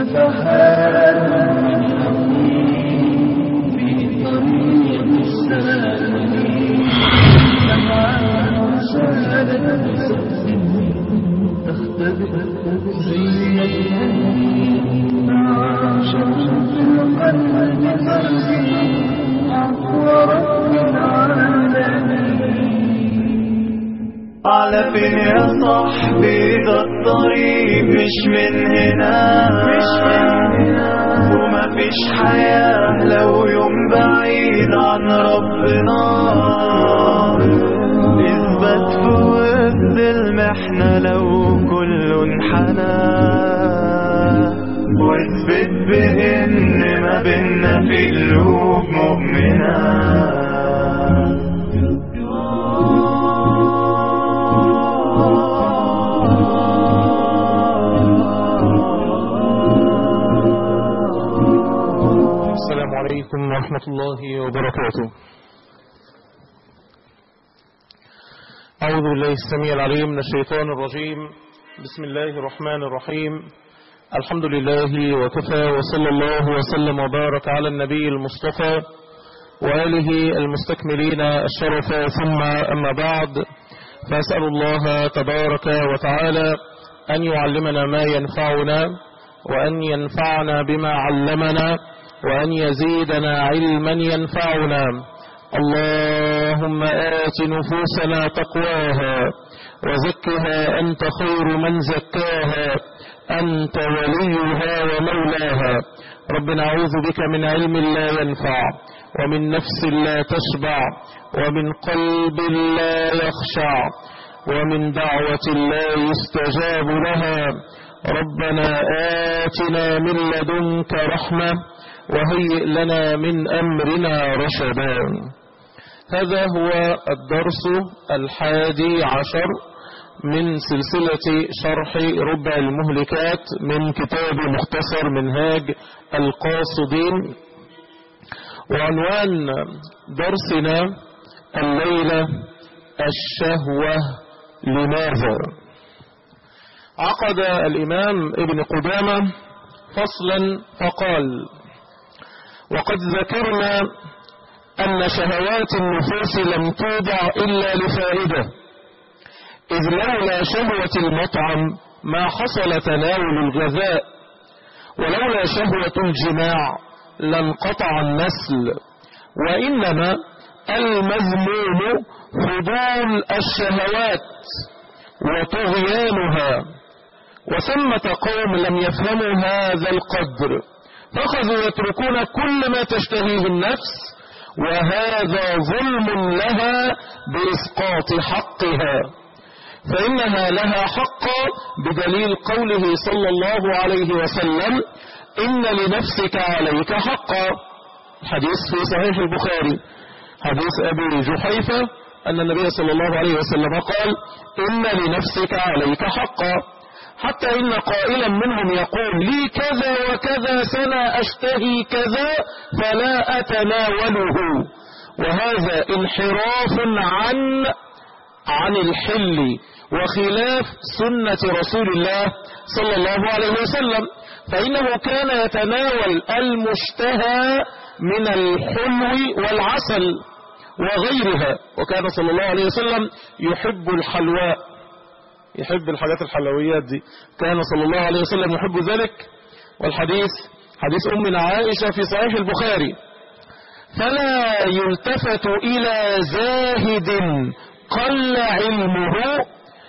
نفحات من حنين في طريق السالمين لمعان سالت بسقف تختبئ زي الحنين مع شمس القلب ترزي عفو رب العالمين على فين يا صاحبي ده الطريق مش من هنا مش من هنا وما فيش حياة لو يوم بعيد عن ربنا اثبت في وسط المحنة لو كل انحنى واثبت بان ما بينا في قلوب مؤمنة السلام عليكم ورحمة الله وبركاته أعوذ بالله السميع العليم من الشيطان الرجيم بسم الله الرحمن الرحيم الحمد لله وكفى وصلى الله وسلم وبارك على النبي المصطفى وآله المستكملين الشرف ثم أما بعد فأسأل الله تبارك وتعالى أن يعلمنا ما ينفعنا وأن ينفعنا بما علمنا وأن يزيدنا علما ينفعنا اللهم آت نفوسنا تقواها وزكها أنت خير من زكاها أنت وليها ومولاها ربنا أعوذ بك من علم لا ينفع ومن نفس لا تشبع ومن قلب لا يخشع ومن دعوة لا يستجاب لها ربنا آتنا من لدنك رحمة وهيئ لنا من أمرنا رشدا هذا هو الدرس الحادي عشر من سلسلة شرح ربع المهلكات من كتاب مختصر منهاج القاصدين وعنوان درسنا الليلة الشهوة لماذا عقد الإمام ابن قدامة فصلا فقال وقد ذكرنا أن شهوات النفوس لم توضع إلا لفائدة إذ لولا شهوة المطعم ما حصل تناول الغذاء ولولا شهوة الجماع لانقطع النسل وإنما المذموم فضول الشهوات وطغيانها وثمة قوم لم يفهموا هذا القدر فأخذوا يتركون كل ما تشتهيه النفس وهذا ظلم لها بإسقاط حقها فإنها لها حق بدليل قوله صلى الله عليه وسلم إن لنفسك عليك حقا حديث في صحيح البخاري حديث أبي جحيفة أن النبي صلى الله عليه وسلم قال إن لنفسك عليك حقا حتى إن قائلا منهم يقول لي كذا وكذا سنة أشتهي كذا فلا أتناوله وهذا انحراف عن عن الحل وخلاف سنة رسول الله صلى الله عليه وسلم فإنه كان يتناول المشتهى من الحلو والعسل وغيرها وكان صلى الله عليه وسلم يحب الحلواء يحب الحاجات الحلويات دي كان صلى الله عليه وسلم يحب ذلك والحديث حديث أمنا عائشة في صحيح البخاري فلا يلتفت إلى زاهد قل علمه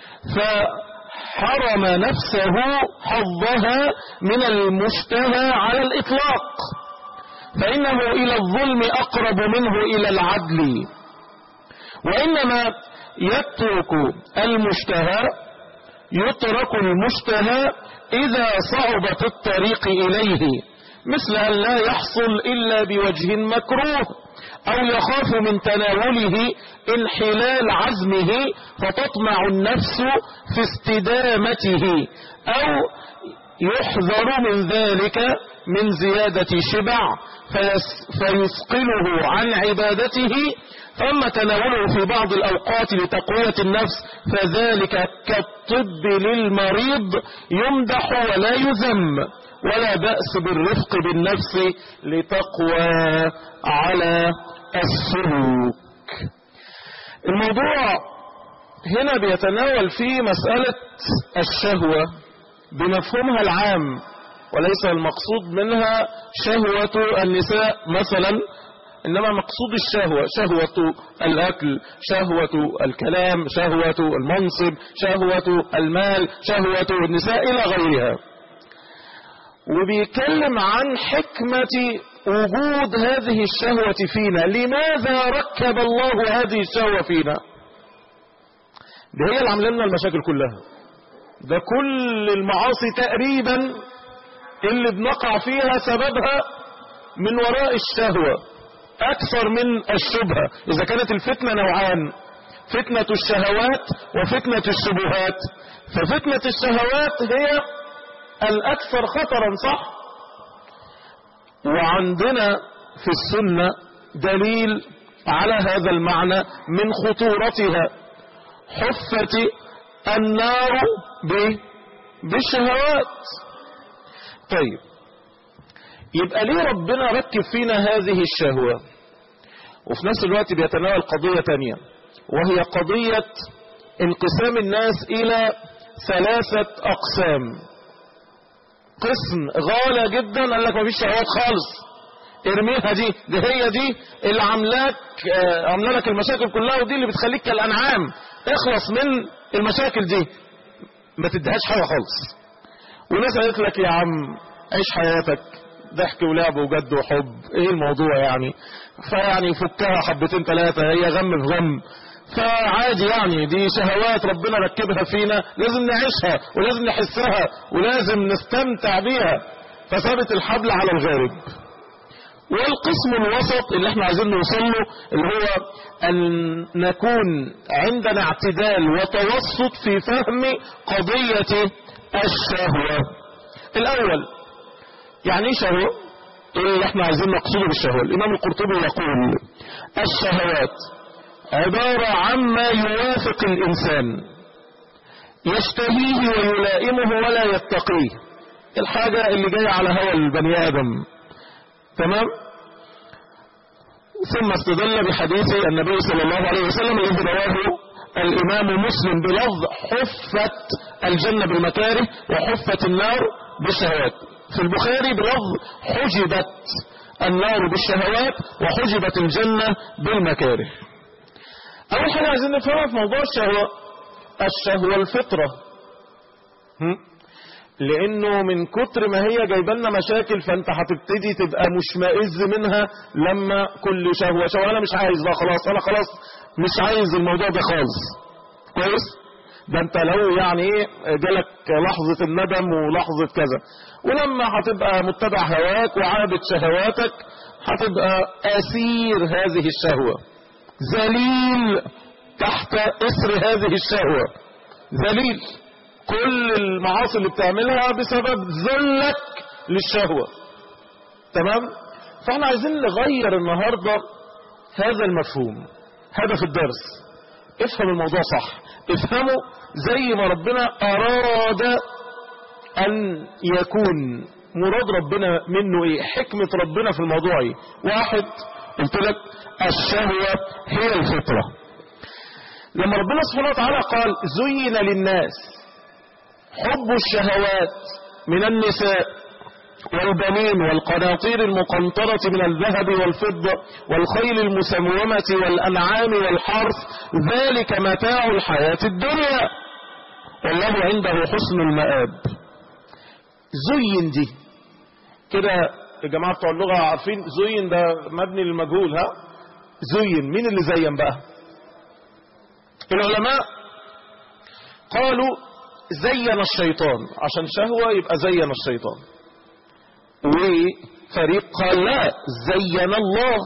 فحرم نفسه حظها من المشتهى على الإطلاق فإنه إلى الظلم أقرب منه إلى العدل وإنما يترك المشتهى يترك المشتهى إذا صعبت الطريق إليه مثل أن لا يحصل إلا بوجه مكروه أو يخاف من تناوله انحلال عزمه فتطمع النفس في استدامته أو يحذر من ذلك من زيادة شبع فيس فيثقله عن عبادته فأما تناوله في بعض الأوقات لتقوية النفس فذلك كالطب للمريض يمدح ولا يذم ولا بأس بالرفق بالنفس لتقوى على السلوك الموضوع هنا بيتناول فيه مسألة الشهوة بمفهومها العام وليس المقصود منها شهوة النساء مثلا إنما مقصود الشهوة شهوة الأكل شهوة الكلام شهوة المنصب شهوة المال شهوة النساء إلى غيرها وبيتكلم عن حكمة وجود هذه الشهوة فينا لماذا ركب الله هذه الشهوة فينا ده هي اللي عامله لنا المشاكل كلها ده كل المعاصي تقريبا اللي بنقع فيها سببها من وراء الشهوة أكثر من الشبهة إذا كانت الفتنة نوعان فتنة الشهوات وفتنة الشبهات ففتنة الشهوات هي الأكثر خطرا صح وعندنا في السنة دليل على هذا المعنى من خطورتها حفت النار ب- بالشهوات طيب يبقى ليه ربنا ركب فينا هذه الشهوة وفي نفس الوقت بيتناول قضية تانية وهي قضية انقسام الناس إلى ثلاثة أقسام قسم غالى جدا قال لك مفيش شهوات خالص ارميها دي دي هي دي اللي عاملاك آه، عامله لك المشاكل كلها ودي اللي بتخليك كالانعام اخلص من المشاكل دي ما تديهاش حاجه خالص وناس قالت لك يا عم عيش حياتك ضحك ولعب وجد وحب ايه الموضوع يعني فيعني فكها حبتين ثلاثه هي غم في غم فعادي يعني دي شهوات ربنا ركبها فينا لازم نعيشها ولازم نحسها ولازم نستمتع بيها فثابت الحبل على الغارب والقسم الوسط اللي احنا عايزين نوصل له اللي هو ان نكون عندنا اعتدال وتوسط في فهم قضية الشهوة الاول يعني ايه شهوة ايه اللي احنا عايزين نقصده بالشهوة الامام القرطبي يقول الشهوات عبارة عما يوافق الانسان يشتهيه ويلائمه ولا يتقيه الحاجة اللي جاية على هوى البني ادم تمام ثم استدل بحديث النبي صلى الله عليه وسلم الذي رواه الإمام مسلم بلفظ حفت الجنة بالمكاره وحفت النار بالشهوات في البخاري بلفظ حجبت النار بالشهوات وحجبت الجنة بالمكاره أول حاجة عايزين نفهمها في موضوع الشهوة الشهوة الفطرة هم؟ لانه من كتر ما هي جايبه لنا مشاكل فانت هتبتدي تبقى مشمئز منها لما كل شهوه شهوه انا مش عايز بقى خلاص انا خلاص مش عايز الموضوع ده خالص كويس ده انت لو يعني ايه جالك لحظه الندم ولحظه كذا ولما هتبقى متبع هواك وعابد شهواتك هتبقى اسير هذه الشهوه ذليل تحت اسر هذه الشهوه ذليل كل المعاصي اللي بتعملها بسبب ذلك للشهوة تمام فاحنا عايزين نغير النهاردة هذا المفهوم هدف الدرس افهم الموضوع صح افهمه زي ما ربنا اراد ان يكون مراد ربنا منه ايه حكمة ربنا في الموضوع ايه واحد قلت لك الشهوة هي الفطرة لما ربنا سبحانه وتعالى قال زين للناس حب الشهوات من النساء والبنين والقناطير المقنطرة من الذهب والفضة والخيل المسمومة والأنعام والحرث ذلك متاع الحياة الدنيا والله عنده حسن المآب زين دي كده يا جماعة بتوع اللغة عارفين زين ده مبني للمجهول ها زين مين اللي زين بقى العلماء قالوا زين الشيطان عشان شهوة يبقى زين الشيطان وفريق قال لا زين الله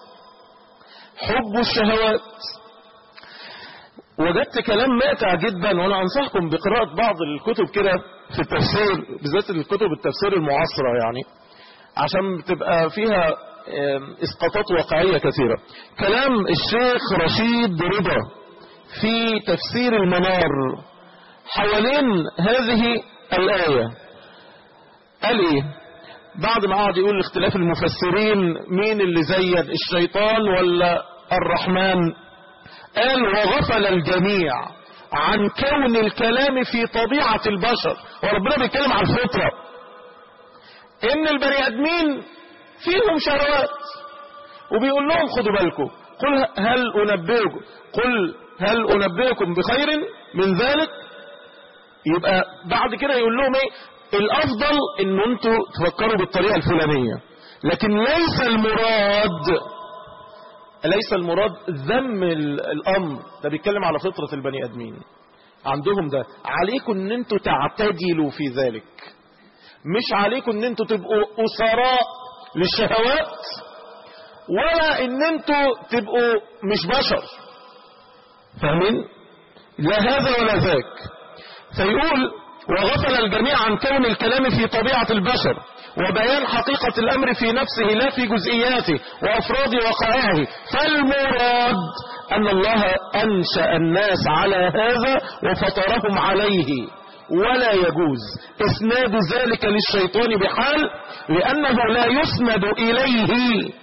حب الشهوات وجدت كلام ماتع جدا وانا انصحكم بقراءة بعض الكتب كده في التفسير بالذات الكتب التفسير المعاصرة يعني عشان بتبقى فيها آم، اسقاطات واقعية كثيرة كلام الشيخ رشيد رضا في تفسير المنار حوالين هذه الآية قال ايه بعد ما قعد يقول اختلاف المفسرين مين اللي زين الشيطان ولا الرحمن قال وغفل الجميع عن كون الكلام في طبيعة البشر وربنا بيتكلم عن الفطرة ان البني ادمين فيهم شهوات وبيقول لهم خدوا بالكم قل هل انبئكم قل هل انبئكم بخير من ذلك يبقى بعد كده يقول لهم ايه الافضل ان انتوا تفكروا بالطريقة الفلانية لكن ليس المراد ليس المراد ذم ال- الامر ده بيتكلم على فطرة البني ادمين عندهم ده عليكم ان انتوا تعتدلوا في ذلك مش عليكم ان انتوا تبقوا اسراء للشهوات ولا ان انتوا تبقوا مش بشر فاهمين لا هذا ولا ذاك فيقول وغفل الجميع عن كون الكلام في طبيعة البشر وبيان حقيقة الأمر في نفسه لا في جزئياته وأفراد وقائعه فالمراد أن الله أنشأ الناس على هذا وفطرهم عليه ولا يجوز إسناد ذلك للشيطان بحال لأنه لا يسند إليه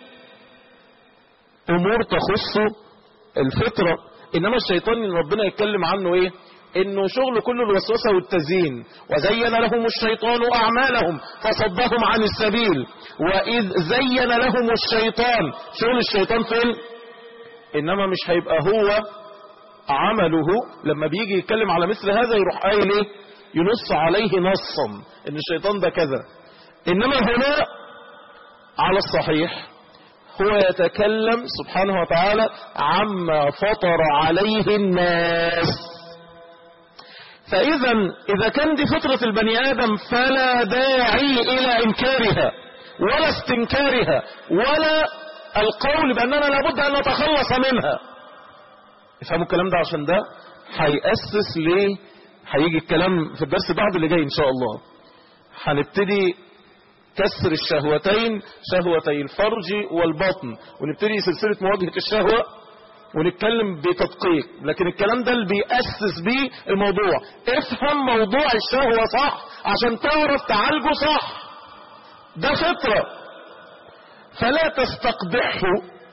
أمور تخص الفطرة إنما الشيطان اللي ربنا يتكلم عنه إيه إنه شغل كله الوسوسة والتزيين وزين لهم الشيطان أعمالهم فصدهم عن السبيل وإذ زين لهم الشيطان شغل الشيطان فين إنما مش هيبقى هو عمله لما بيجي يتكلم على مثل هذا يروح قايل ايه ينص عليه نصا ان الشيطان ده كذا انما هنا على الصحيح هو يتكلم سبحانه وتعالى عما فطر عليه الناس فاذا اذا كان دي فطرة البني ادم فلا داعي الى انكارها ولا استنكارها ولا القول باننا لابد ان نتخلص منها افهموا الكلام ده عشان ده هيأسس ليه هيجي الكلام في الدرس بعد اللي جاي ان شاء الله هنبتدي كسر الشهوتين شهوتي الفرج والبطن ونبتدي سلسلة مواجهة الشهوة ونتكلم بتدقيق لكن الكلام ده اللي بيأسس بيه الموضوع افهم موضوع الشهوة صح عشان تعرف تعالجه صح ده فطرة فلا تستقبحه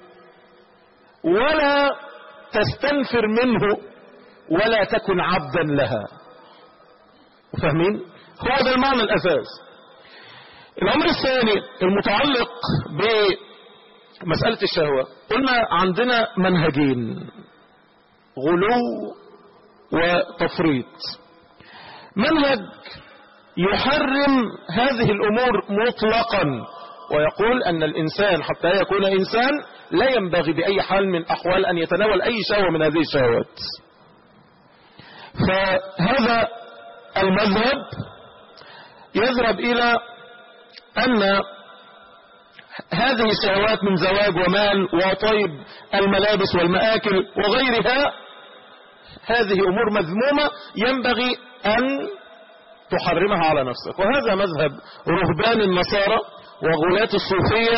ولا تستنفر منه ولا تكن عبدا لها فاهمين هو ده المعنى الاساس الامر الثاني المتعلق بمسألة الشهوة قلنا عندنا منهجين غلو وتفريط منهج يحرم هذه الامور مطلقا ويقول ان الانسان حتى يكون انسان لا ينبغي باي حال من الاحوال ان يتناول اي شهوة من هذه الشهوات فهذا المذهب يذهب الى ان هذه الشهوات من زواج ومال وطيب الملابس والمآكل وغيرها هذه امور مذمومة ينبغي ان تحرمها على نفسك وهذا مذهب رهبان النصارى وغلاة الصوفية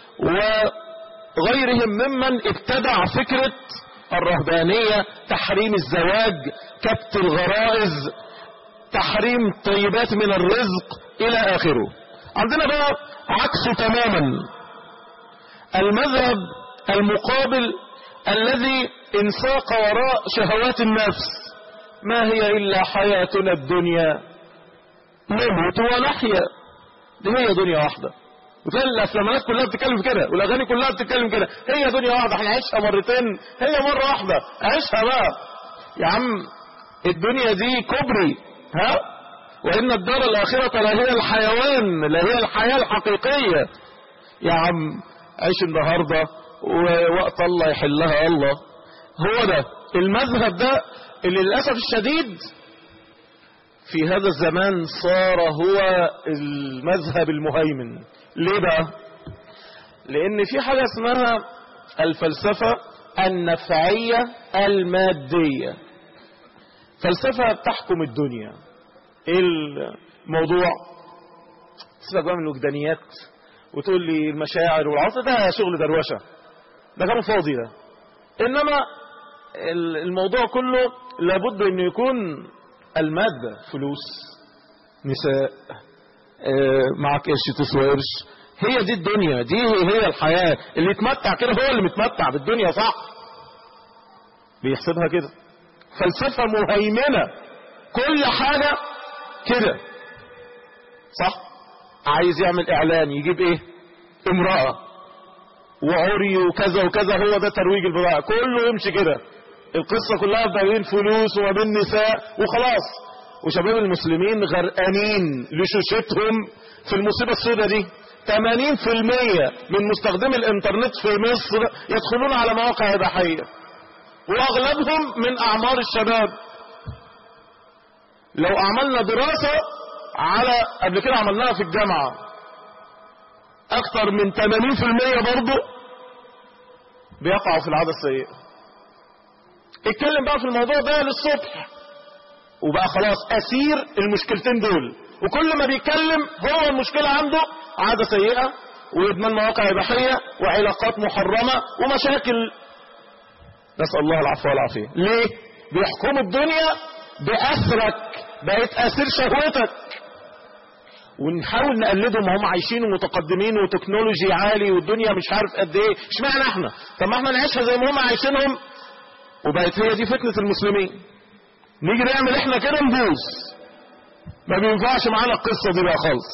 وغيرهم ممن ابتدع فكرة الرهبانية تحريم الزواج كبت الغرائز تحريم طيبات من الرزق الى اخره عندنا بقى عكسه تماما المذهب المقابل الذي انساق وراء شهوات النفس ما هي الا حياتنا الدنيا نموت ونحيا دي هي دنيا واحدة وتلاقي الافلامات كلها بتتكلم في كده والاغاني كلها بتتكلم كده هي دنيا واحدة هنعيشها مرتين هي مرة واحدة عيشها بقى يا عم الدنيا دي كبري ها وان الدار الاخرة لا هي الحيوان لا هي الحياة الحقيقية يا عم عيش النهاردة ووقت الله يحلها الله هو ده المذهب ده اللي للأسف الشديد في هذا الزمان صار هو المذهب المهيمن ليه بقى لان في حاجة اسمها الفلسفة النفعية المادية فلسفة تحكم الدنيا ايه الموضوع سيبك بقى من الوجدانيات وتقول لي المشاعر والعاطفه ده شغل دروشه ده كلام فاضي ده انما ال- الموضوع كله لابد انه يكون الماده فلوس نساء آه، معك قرش تسوى قرش هي دي الدنيا دي هي الحياه اللي يتمتع كده هو اللي متمتع بالدنيا صح بيحسبها كده فلسفه مهيمنه كل حاجه كده صح عايز يعمل اعلان يجيب ايه امرأة وعري وكذا وكذا هو ده ترويج البضاعة كله يمشي كده القصة كلها ما بين فلوس وما بين نساء وخلاص وشباب المسلمين غرقانين لشوشتهم في المصيبة السوداء دي 80% من مستخدمي الانترنت في مصر يدخلون على مواقع اباحيه واغلبهم من اعمار الشباب لو عملنا دراسة على قبل كده عملناها في الجامعة اكتر من 80% برضه بيقعوا في العادة السيئة اتكلم بقى في الموضوع ده للصبح وبقى خلاص اسير المشكلتين دول وكل ما بيتكلم هو المشكلة عنده عادة سيئة وادمان مواقع اباحية وعلاقات محرمة ومشاكل نسأل الله العفو والعافية ليه بيحكموا الدنيا بأسرك بقيت أسير شهوتك ونحاول نقلدهم هم عايشين ومتقدمين وتكنولوجي عالي والدنيا مش عارف قد ايه اشمعنى احنا طب ما احنا نعيشها زي ما هم عايشينهم وبقت هي دي فتنة المسلمين نيجي نعمل احنا كده نبوظ ما بينفعش معانا القصة دي بقى خالص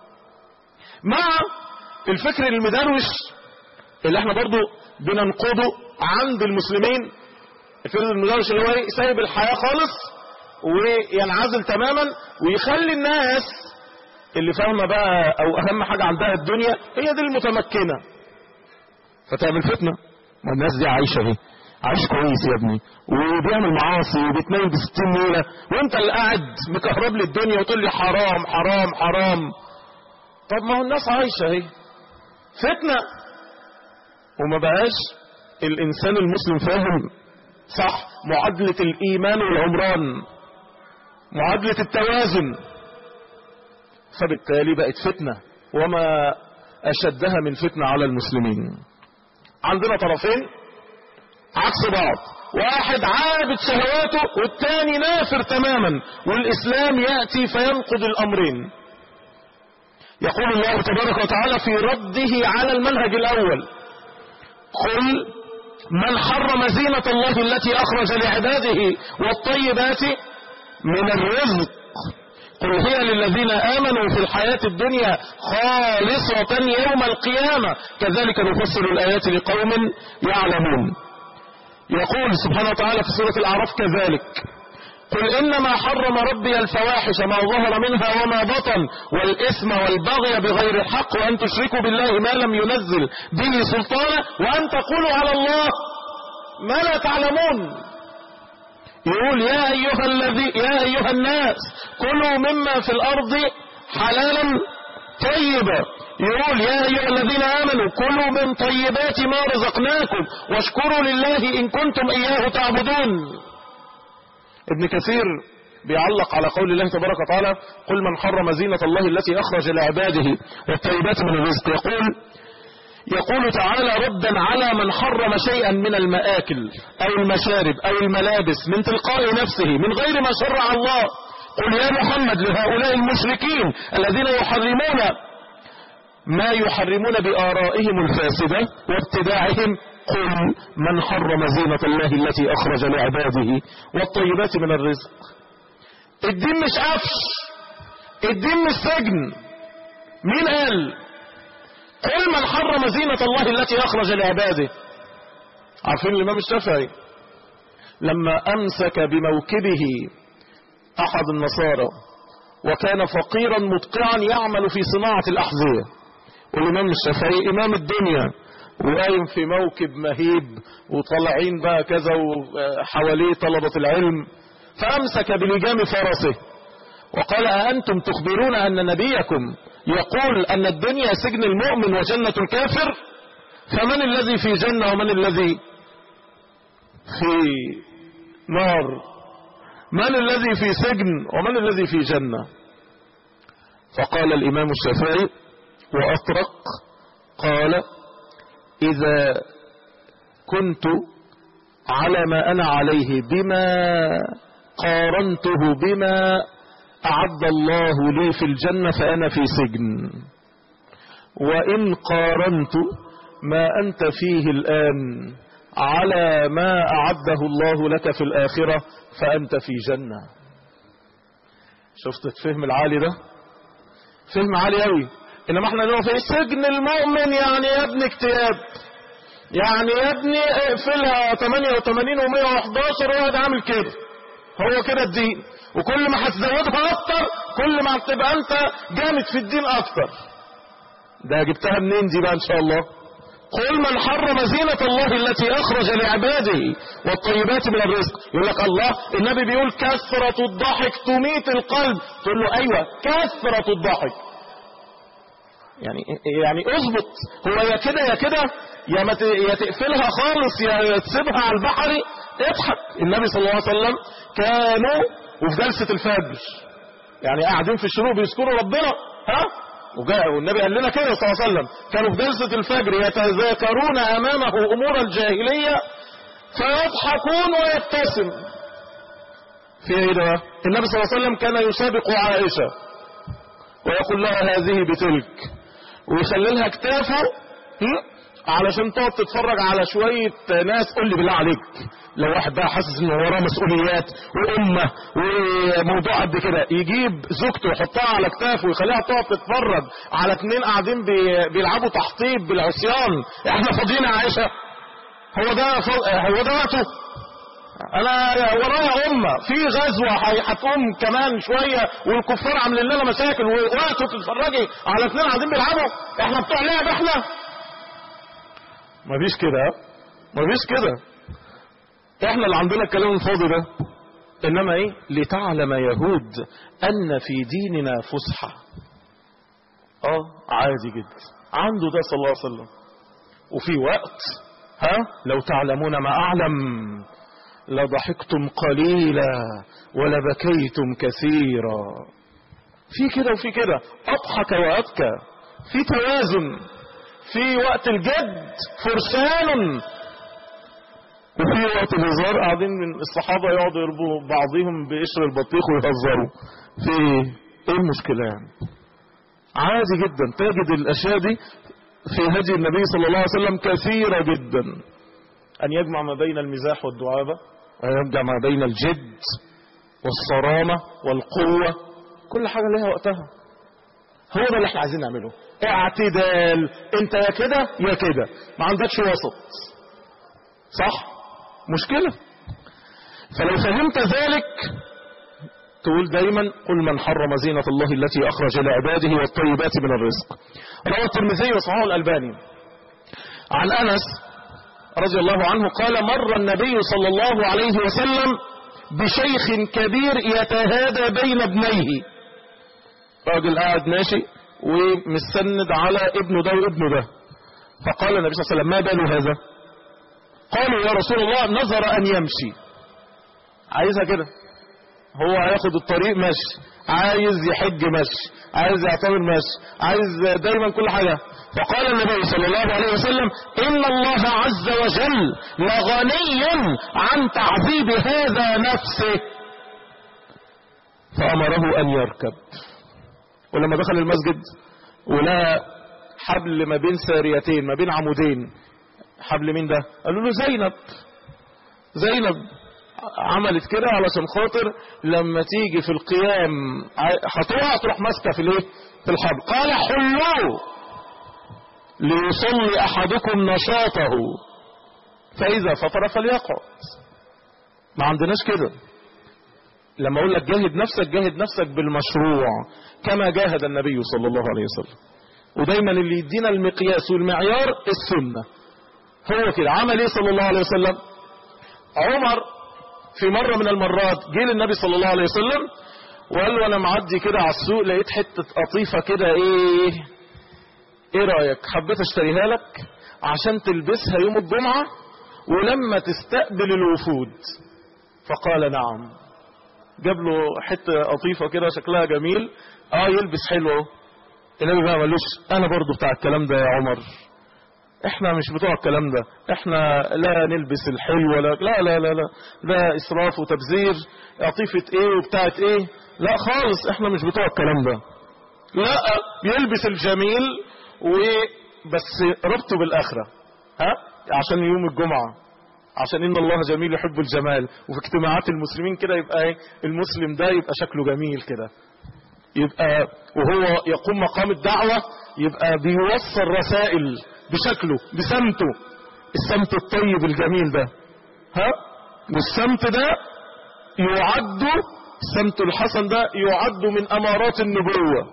مع الفكر المدروش اللي احنا برضو بننقضه عند المسلمين الفكر المدروش اللي هو ايه سايب الحياة خالص وينعزل تماما ويخلي الناس اللي فاهمه بقى او اهم حاجه عندها الدنيا هي دي المتمكنه فتعمل فتنه ما الناس دي عايشه اهي عايش كويس يا ابني وبيعمل معاصي وبيتنام ب 60 ليله وانت اللي قاعد مكهرب لي الدنيا وتقول لي حرام حرام حرام طب ما هو الناس عايشه اهي فتنه وما بقاش الانسان المسلم فاهم صح معادله الايمان والعمران معادله التوازن فبالتالي بقت فتنة وما أشدها من فتنة على المسلمين عندنا طرفين عكس بعض واحد عابد شهواته والتاني نافر تماما والإسلام يأتي فينقض الأمرين يقول الله تبارك وتعالى في رده على المنهج الأول قل من حرم زينة الله التي أخرج لعباده والطيبات من الرزق قل هي للذين آمنوا في الحياة الدنيا خالصة يوم القيامة كذلك نفسر الآيات لقوم يعلمون يقول سبحانه وتعالى في سورة الأعراف كذلك قل إنما حرم ربي الفواحش ما ظهر منها وما بطن والإثم والبغي بغير الحق وأن تشركوا بالله ما لم ينزل به سلطانا وأن تقولوا على الله ما لا تعلمون يقول يا أيها الذي يا أيها الناس كلوا مما في الأرض حلالا طيبا يقول يا أيها الذين آمنوا كلوا من طيبات ما رزقناكم واشكروا لله إن كنتم إياه تعبدون ابن كثير بيعلق على قول الله تبارك وتعالى قل من حرم زينة الله التي أخرج لعباده والطيبات من الرزق يقول يقول تعالى ردا على من حرم شيئا من المآكل أو المشارب أو الملابس من تلقاء نفسه من غير ما شرع الله قل يا محمد لهؤلاء المشركين الذين يحرمون ما يحرمون بآرائهم الفاسدة وابتداعهم قل من حرم زينة الله التي أخرج لعباده والطيبات من الرزق الدين مش قفش الدين مش سجن مين قال قل من حرم زينة الله التي أخرج لعباده عارفين الإمام الشافعي لما أمسك بموكبه أحد النصارى وكان فقيرا مدقعا يعمل في صناعة الأحذية والإمام الشافعي إمام الدنيا وقايم في موكب مهيب وطالعين بقى كذا وحواليه طلبة العلم فأمسك بلجام فرسه وقال أأنتم تخبرون أن نبيكم يقول أن الدنيا سجن المؤمن وجنة الكافر فمن الذي في جنة ومن الذي في نار من الذي في سجن ومن الذي في جنة فقال الإمام الشافعي وأطرق قال إذا كنت على ما أنا عليه بما قارنته بما أعد الله لي في الجنة فأنا في سجن وإن قارنت ما أنت فيه الآن على ما أعده الله لك في الآخرة فأنت في جنة شفت الفهم العالي ده فهم عالي قوي انما احنا نقول في سجن المؤمن يعني يا ابني اكتئاب يعني يا ابني اقفلها 88 و111 وقعد عامل كده هو كده الدين وكل ما هتزودها اكتر كل ما هتبقى انت جامد في الدين اكتر ده جبتها منين دي بقى ان شاء الله قل من حرم زينة الله التي أخرج لعباده والطيبات من الرزق يقول لك الله النبي بيقول كثرة الضحك تميت القلب تقول له أيوة كثرة الضحك يعني يعني اظبط هو يا كده يا كده يا ما ت- يا تقفلها خالص يا تسيبها على البحر اضحك النبي صلى الله عليه وسلم كانوا وفي جلسة الفجر يعني قاعدين في الشروق بيذكروا ربنا ها وجاء والنبي قال لنا كده صلى الله عليه وسلم كانوا في جلسة الفجر يتذاكرون أمامه أمور الجاهلية فيضحكون ويبتسم في ايه ده النبي صلى الله عليه وسلم كان يسابق عائشة ويقول لها هذه بتلك ويخلي لها كتافه هم؟ علشان تقعد تتفرج على شوية ناس قول لي بالله عليك لو واحد بقى حاسس انه وراه مسؤوليات وامه وموضوع قد كده يجيب زوجته ويحطها على كتافه ويخليها تقعد تتفرج على اتنين قاعدين بي- بيلعبوا تحطيب بالعصيان احنا فاضيين يا عائشه هو ده ف... هو ده وقته انا ورايا امه في غزوه هي- هتقوم كمان شويه والكفار عاملين لنا مشاكل ووقته تتفرجي على اتنين قاعدين بيلعبوا احنا بتوع لعب احنا مفيش كده مفيش كده احنا اللي عندنا الكلام الفاضي ده انما ايه لتعلم يهود ان في ديننا فسحه اه عادي جدا عنده ده صلى الله عليه وسلم وفي وقت ها لو تعلمون ما اعلم لضحكتم قليلا ولبكيتم كثيرا في كده وفي كده اضحك وابكى في توازن في وقت الجد فرسان وفي وقت الهزار قاعدين من الصحابة يقعدوا يربوا بعضهم بقشر البطيخ ويهزروا في ايه ايه المشكلة يعني عادي جدا تجد الاشياء دي في هدي النبي صلى الله عليه وسلم كثيرة جدا ان يجمع ما بين المزاح والدعابة ويجمع ما بين الجد والصرامة والقوة كل حاجة لها وقتها هو ده اللي احنا عايزين نعمله اعتدال انت يا كده يا كده ما عندكش وسط صح مشكلة فلو فهمت ذلك تقول دايما قل من حرم زينة الله التي أخرج لعباده والطيبات من الرزق روى الترمذي وصححه الألباني عن أنس رضي الله عنه قال مر النبي صلى الله عليه وسلم بشيخ كبير يتهادى بين ابنيه راجل قاعد ماشي ومستند على ابنه ده وابنه ده فقال النبي صلى الله عليه وسلم ما بال هذا قالوا يا رسول الله نظر ان يمشي عايزها كده هو هياخد الطريق مشي عايز يحج مشي عايز يعتمر مشي عايز دايما كل حاجة فقال النبي صلى الله عليه وسلم إن الله عز وجل لغني عن تعذيب هذا نفسه فأمره أن يركب ولما دخل المسجد ولقى حبل ما بين ساريتين ما بين عمودين حبل مين ده قالوا له زينب زينب عملت كده علشان خاطر لما تيجي في القيام هتقع تروح ماسكه في الايه في الحبل قال حلوه ليصلي احدكم نشاطه فاذا فطر فليقعد ما عندناش كده لما اقول لك جاهد نفسك جاهد نفسك بالمشروع كما جاهد النبي صلى الله عليه وسلم ودايما اللي يدينا المقياس والمعيار السنه هو كده عمل ايه صلى الله عليه وسلم عمر في مرة من المرات جه للنبي صلى الله عليه وسلم وقال له انا معدي كده على السوق لقيت حتة قطيفة كده ايه ايه رأيك حبيت اشتريها لك عشان تلبسها يوم الجمعة ولما تستقبل الوفود فقال نعم جاب له حته قطيفه كده شكلها جميل اه يلبس حلو اهو النبي بقى مالوش انا برضو بتاع الكلام ده يا عمر احنا مش بتوع الكلام ده احنا لا نلبس الحلو ولا لا لا لا لا ده اسراف وتبذير قطيفه ايه وبتاعت ايه لا خالص احنا مش بتوع الكلام ده لا يلبس الجميل وبس ربطه بالاخره ها عشان يوم الجمعه عشان ان الله جميل يحب الجمال وفي اجتماعات المسلمين كده يبقى ايه المسلم ده يبقى شكله جميل كده يبقى وهو يقوم مقام الدعوة يبقى بيوصل رسائل بشكله بسمته السمت الطيب الجميل ده ها والسمت ده يعد السمت الحسن ده يعد من امارات النبوة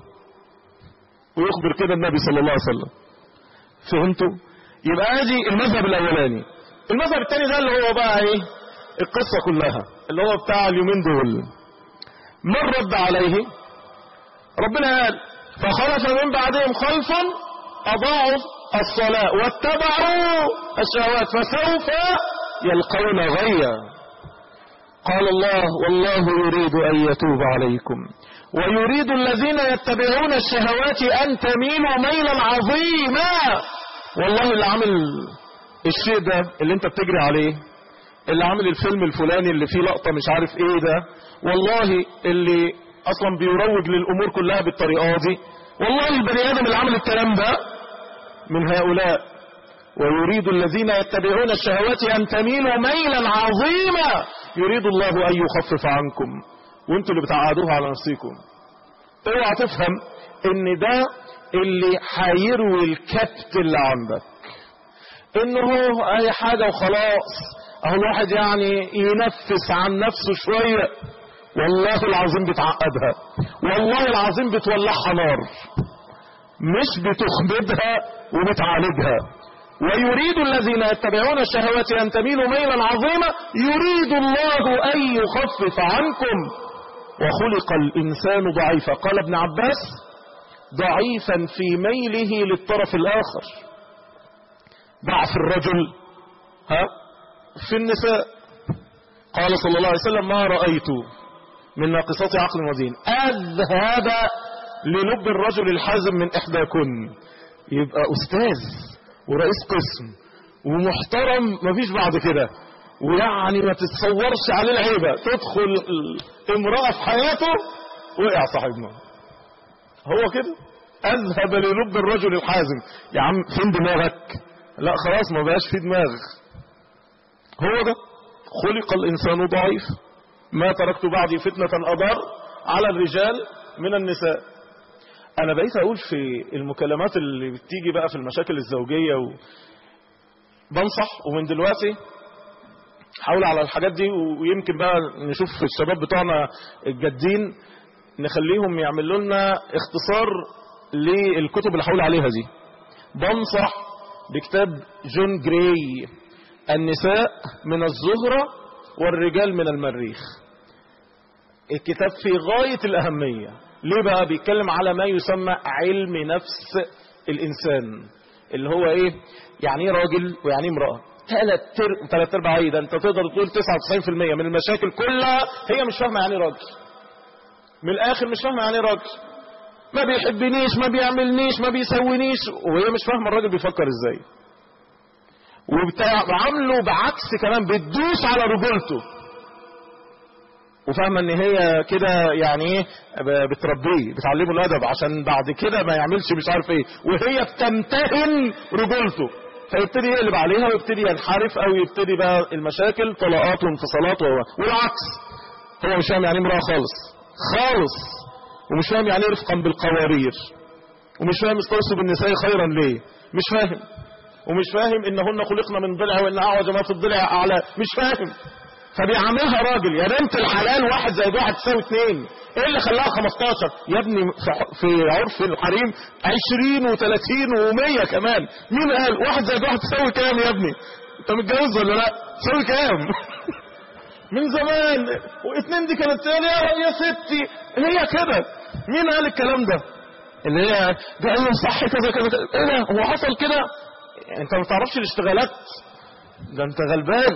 ويخبر كده النبي صلى الله عليه وسلم فهمتوا يبقى ادي المذهب الاولاني المذهب الثاني ده اللي هو بقى ايه القصة كلها اللي هو بتاع اليومين دول من رد عليه ربنا قال فخلف من بعدهم خلفا اضاعوا الصلاة واتبعوا الشهوات فسوف يلقون غيا قال الله والله يريد ان يتوب عليكم ويريد الذين يتبعون الشهوات ان تميلوا ميلا عظيما والله اللي عامل الشيء ده اللي انت بتجري عليه اللي عامل الفيلم الفلاني اللي فيه لقطة مش عارف ايه ده والله اللي اصلا بيروج للامور كلها بالطريقة دي والله البني ادم اللي عمل الكلام ده من هؤلاء ويريد الذين يتبعون الشهوات ان تميلوا ميلا عظيما يريد الله ان يخفف عنكم وانتوا اللي بتعادوها على نفسكم اوعى تفهم ان ده اللي هيروي الكبت اللي عندك انه هو اي حاجة وخلاص اهو الواحد يعني ينفس عن نفسه شوية والله العظيم بتعقدها والله العظيم بتولعها نار مش بتخمدها وبتعالجها ويريد الذين يتبعون الشهوات ان تميلوا ميلا عظيما يريد الله ان يخفف عنكم وخلق الانسان ضعيفا قال ابن عباس ضعيفا في ميله للطرف الاخر ضعف الرجل ها في النساء قال صلى الله عليه وسلم ما رأيت من ناقصات عقل ودين أذهب للب الرجل الحازم من إحداكن يبقى أستاذ ورئيس قسم ومحترم مفيش بعد كده ويعني ما تتصورش عليه العيبة تدخل امرأة في حياته وقع صاحبنا هو كده أذهب للب الرجل الحازم يا عم فين دماغك لا خلاص ما بقاش في دماغ هو ده خلق الإنسان ضعيف ما تركت بعدي فتنة أضر على الرجال من النساء أنا بقيت أقول في المكالمات اللي بتيجي بقى في المشاكل الزوجية و... بنصح ومن دلوقتي حاول على الحاجات دي ويمكن بقى نشوف الشباب بتوعنا الجادين نخليهم يعملوا لنا اختصار للكتب اللي حول عليها دي بنصح بكتاب جون جراي النساء من الزهرة والرجال من المريخ الكتاب في غاية الأهمية ليه بقى بيتكلم على ما يسمى علم نفس الإنسان اللي هو إيه يعني ايه راجل ويعني ايه امرأة ثلاث تر... ثلاث ارباع ايه ده انت تقدر تقول 99% من المشاكل كلها هي مش فاهمه يعني راجل من الاخر مش فاهمه يعني راجل ما بيحبنيش ما بيعملنيش ما بيسوينيش وهي مش فاهمه الراجل بيفكر ازاي وعامله بعكس كمان بتدوس على رجولته وفاهمه ان هي كده يعني ايه بتربيه بتعلمه الادب عشان بعد كده ما يعملش مش عارف ايه وهي بتمتهن رجولته فيبتدي يقلب عليها ويبتدي ينحرف او يبتدي بقى المشاكل طلاقات وانفصالات والعكس هو مش فاهم يعني امراه خالص خالص ومش فاهم يعني رفقا بالقوارير ومش فاهم استوصوا بالنساء خيرا ليه مش فاهم ومش فاهم انهن خلقنا من ضلع وان اعوج ما في الضلع اعلى مش فاهم فبيعاملها راجل يا بنت الحلال واحد زائد واحد تساوي اتنين ايه اللي خلاها 15 يا ابني في عرف الحريم 20 و30 و100 كمان مين قال واحد زائد واحد تساوي كام يا ابني انت متجوز ولا لا تساوي كام من زمان واثنين دي كانت يا ستي هي كده مين قال الكلام ده اللي هي ده ايوه صح كذا كذا كذا ايه ده هو حصل كده انت ما تعرفش الاشتغالات ده انت غلبان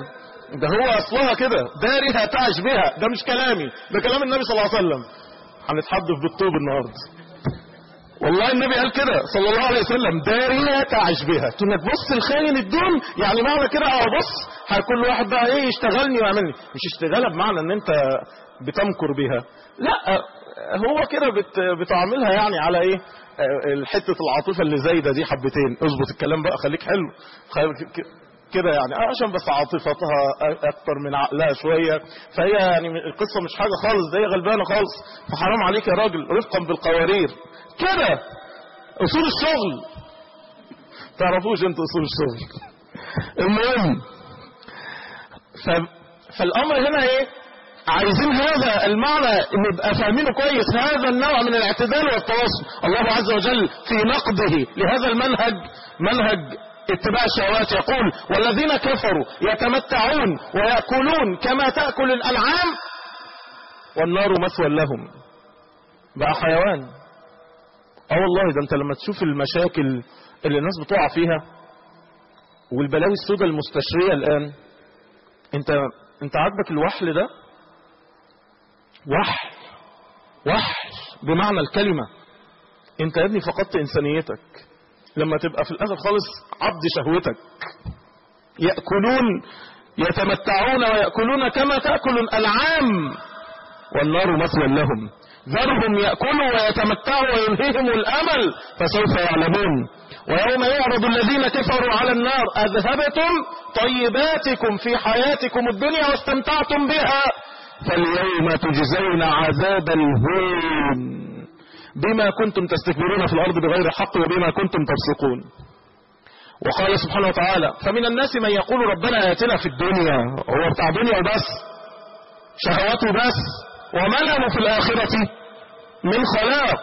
ده هو اصلها كده دارها تعش بها ده مش كلامي ده كلام النبي صلى الله عليه وسلم هنتحدث بالطوب النهارده والله النبي قال كده صلى الله عليه وسلم دارها تعش بها تقول لك بص الخاين الدون يعني معنى كده اه بص كل واحد بقى ايه يشتغلني ويعملني مش اشتغالها بمعنى ان انت بتمكر بها لا هو كده بت بتعملها يعني على ايه آه، حته العاطفه اللي زايده دي حبتين اظبط الكلام بقى خليك حلو خليك ك- كده يعني آه، عشان بس عاطفتها اكتر من عقلها شويه فهي يعني القصه مش حاجه خالص ده هي غلبانه خالص فحرام عليك يا راجل رفقا بالقوارير كده اصول الشغل تعرفوش انتوا اصول الشغل المهم ف... فالامر هنا ايه عايزين هذا المعنى نبقى فاهمينه كويس هذا النوع من الاعتدال والتواصل الله عز وجل في نقده لهذا المنهج منهج اتباع الشهوات يقول والذين كفروا يتمتعون ويأكلون كما تأكل الأنعام والنار مثوى لهم بقى حيوان اه والله ده انت لما تشوف المشاكل اللي الناس بتقع فيها والبلاوي السوداء المستشرية الآن انت انت عاجبك الوحل ده وحل وحل بمعنى الكلمة انت يا ابني فقدت انسانيتك لما تبقى في الاخر خالص عبد شهوتك يأكلون يتمتعون ويأكلون كما تأكل الأنعام والنار مثوى لهم ذرهم يأكلوا ويتمتعوا ويلهيهم الأمل فسوف يعلمون ويوم يعرض الذين كفروا على النار أذهبتم طيباتكم في حياتكم الدنيا واستمتعتم بها فاليوم تجزون عذاب الهون بما كنتم تستكبرون في الأرض بغير حق وبما كنتم تفسقون وقال سبحانه وتعالى فمن الناس من يقول ربنا آتنا في الدنيا هو بتاع دنيا وبس شهواته بس وما له في الآخرة من خلاق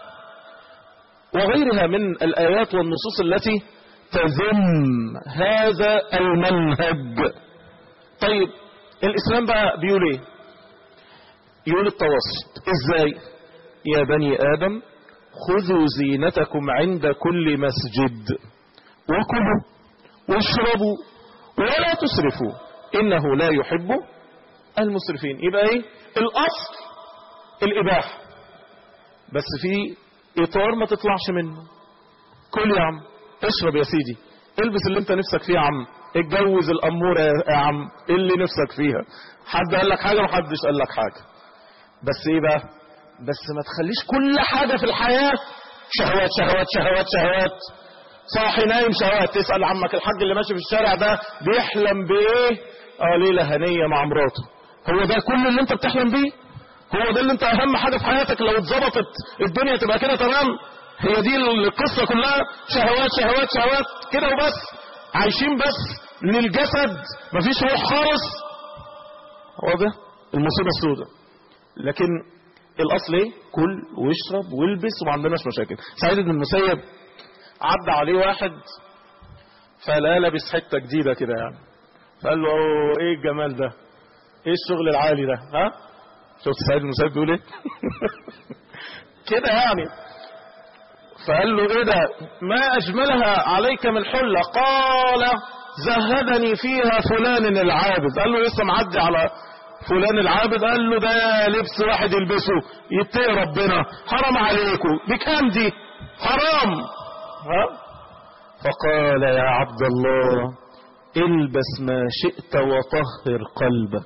وغيرها من الآيات والنصوص التي تذم هذا المنهج طيب الإسلام بقى بيقول ايه يقول التوسط ازاي يا بني آدم خذوا زينتكم عند كل مسجد وكلوا واشربوا ولا تسرفوا إنه لا يحب المسرفين يبقى ايه الأصل الإباحة بس في إطار ما تطلعش منه كل يا عم اشرب يا سيدي البس اللي انت نفسك فيه يا عم اتجوز الأمورة يا عم اللي نفسك فيها حد قال لك حاجة محدش قال لك حاجة بس ايه بقى بس ما تخليش كل حاجة في الحياة شهوات شهوات شهوات شهوات صاحي نايم شهوات تسأل عمك الحاج اللي ماشي في الشارع ده بيحلم بايه اه ليلة هنية مع مراته هو ده كل اللي انت بتحلم بيه هو ده اللي انت اهم حاجة في حياتك لو اتظبطت الدنيا تبقى كده تمام هي دي القصة كلها شهوات شهوات شهوات كده وبس عايشين بس للجسد مفيش روح خالص هو ده المصيبة السوداء لكن الاصل ايه كل واشرب والبس وما عندناش مشاكل سعيد بن المسيب عدى عليه واحد فلا لابس حته جديده كده يعني فقال له "أوه، ايه الجمال ده ايه الشغل العالي ده ها شفت سعيد بن المسيب بيقول ايه كده يعني فقال له ايه ده ما اجملها عليك من حله قال زهدني فيها فلان العابد قال له لسه معدي على فلان العابد قال له ده لبس واحد يلبسه يتقي ربنا حرام عليكم بكام دي حرام ها فقال يا عبد الله البس ما شئت وطهر قلبك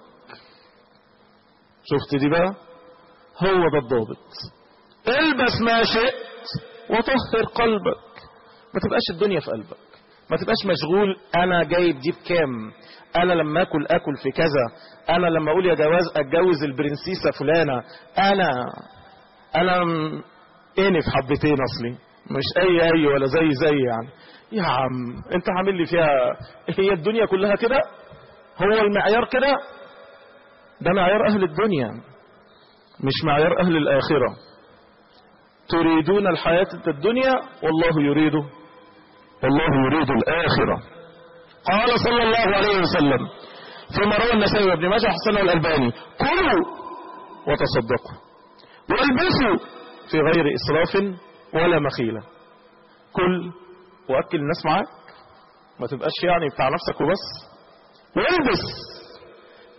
شفت دي بقى هو ده الضابط البس ما شئت وطهر قلبك ما تبقاش الدنيا في قلبك ما تبقاش مشغول انا جايب دي بكام انا لما اكل اكل في كذا انا لما اقول يا جواز اتجوز البرنسيسه فلانه انا انا م- انف حبتين اصلي مش اي اي ولا زي زي يعني يا عم انت عامل لي فيها هي الدنيا كلها كده هو المعيار كده ده معيار اهل الدنيا مش معيار اهل الاخره تريدون الحياه الدنيا والله يريد والله يريد الاخره قال صلى الله عليه وسلم فيما روى النسائي وابن ماجه وحسنه الالباني كلوا وتصدقوا والبسوا في غير اسراف ولا مخيله كل واكل الناس معاك ما تبقاش يعني بتاع نفسك وبس والبس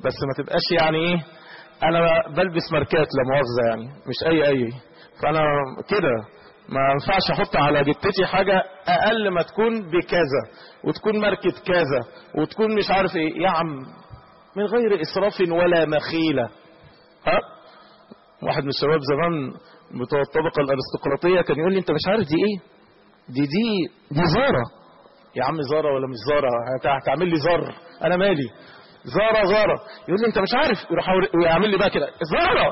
بس ما تبقاش يعني ايه انا بلبس ماركات لا مؤاخذه يعني مش اي اي فانا كده ما ينفعش احط على جتتي حاجه اقل ما تكون بكذا وتكون ماركه كذا وتكون مش عارف ايه يا عم من غير اسراف ولا مخيله ها واحد من الشباب زمان بتوع الطبقه الارستقراطيه كان يقول لي انت مش عارف دي ايه دي دي دي زاره يا عم زاره ولا مش زاره هت- هتعمل لي زر انا مالي زاره زاره يقول لي انت مش عارف يروح يقول- ويعمل لي بقى كده زاره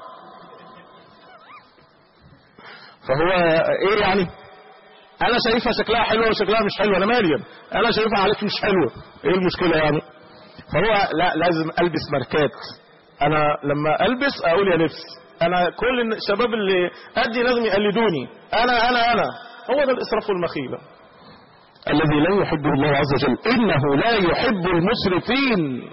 فهو ايه يعني انا شايفها شكلها حلوه وشكلها مش حلوه انا مالي انا شايفها عليك مش حلوه ايه المشكله يعني فهو لا لازم البس ماركات انا لما البس اقول يا لبس انا كل الشباب اللي قدي لازم يقلدوني انا انا انا هو ده الاسراف والمخيله الذي لا يحبه الله عز وجل انه لا يحب المسرفين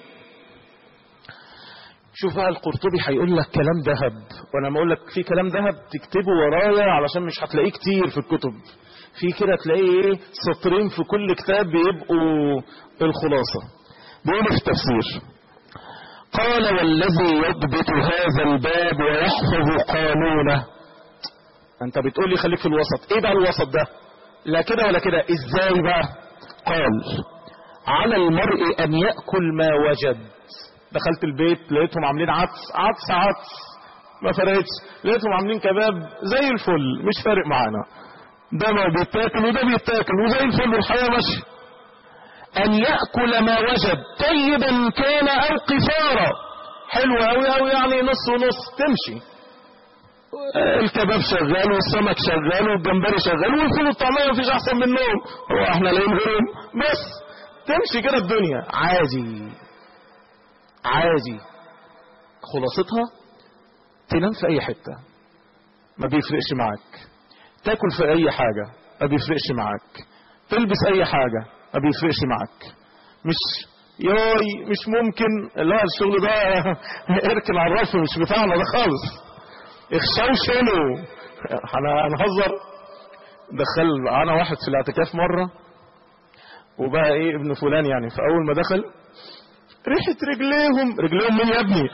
شوف بقى القرطبي هيقول لك كلام ذهب وانا ما اقول لك في كلام ذهب تكتبه ورايا علشان مش هتلاقيه كتير في الكتب في كده تلاقيه ايه سطرين في كل كتاب بيبقوا الخلاصه بيقول في التفسير قال والذي يضبط هذا الباب ويحفظ قانونه انت بتقول لي خليك في الوسط ايه بقى الوسط ده لا كده ولا كده ازاي بقى قال على المرء ان ياكل ما وجد دخلت البيت لقيتهم عاملين عدس عدس عدس ما فرقتش لقيتهم عاملين كباب زي الفل مش فارق معانا ده ما بيتاكل وده بيتاكل وزي الفل والحياه ماشيه ان ياكل ما وجد طيبا كان او قفارا حلو قوي قوي يعني نص ونص تمشي الكباب شغال والسمك شغال والجمبري شغال والفول والطعميه مفيش احسن منهم هو احنا لاقيين غيرهم بس تمشي كده الدنيا عادي عادي خلاصتها تنام في اي حته ما بيفرقش معاك تاكل في اي حاجه ما بيفرقش معاك تلبس اي حاجه ما بيفرقش معاك مش ياي مش ممكن لا الشغل ده اركن على الرف مش بتاعنا ده خالص اخشوشنوا انا هنهزر دخل انا واحد في الاعتكاف مره وبقى ايه ابن فلان يعني فاول ما دخل ريحه رجليهم رجليهم مين يا ابني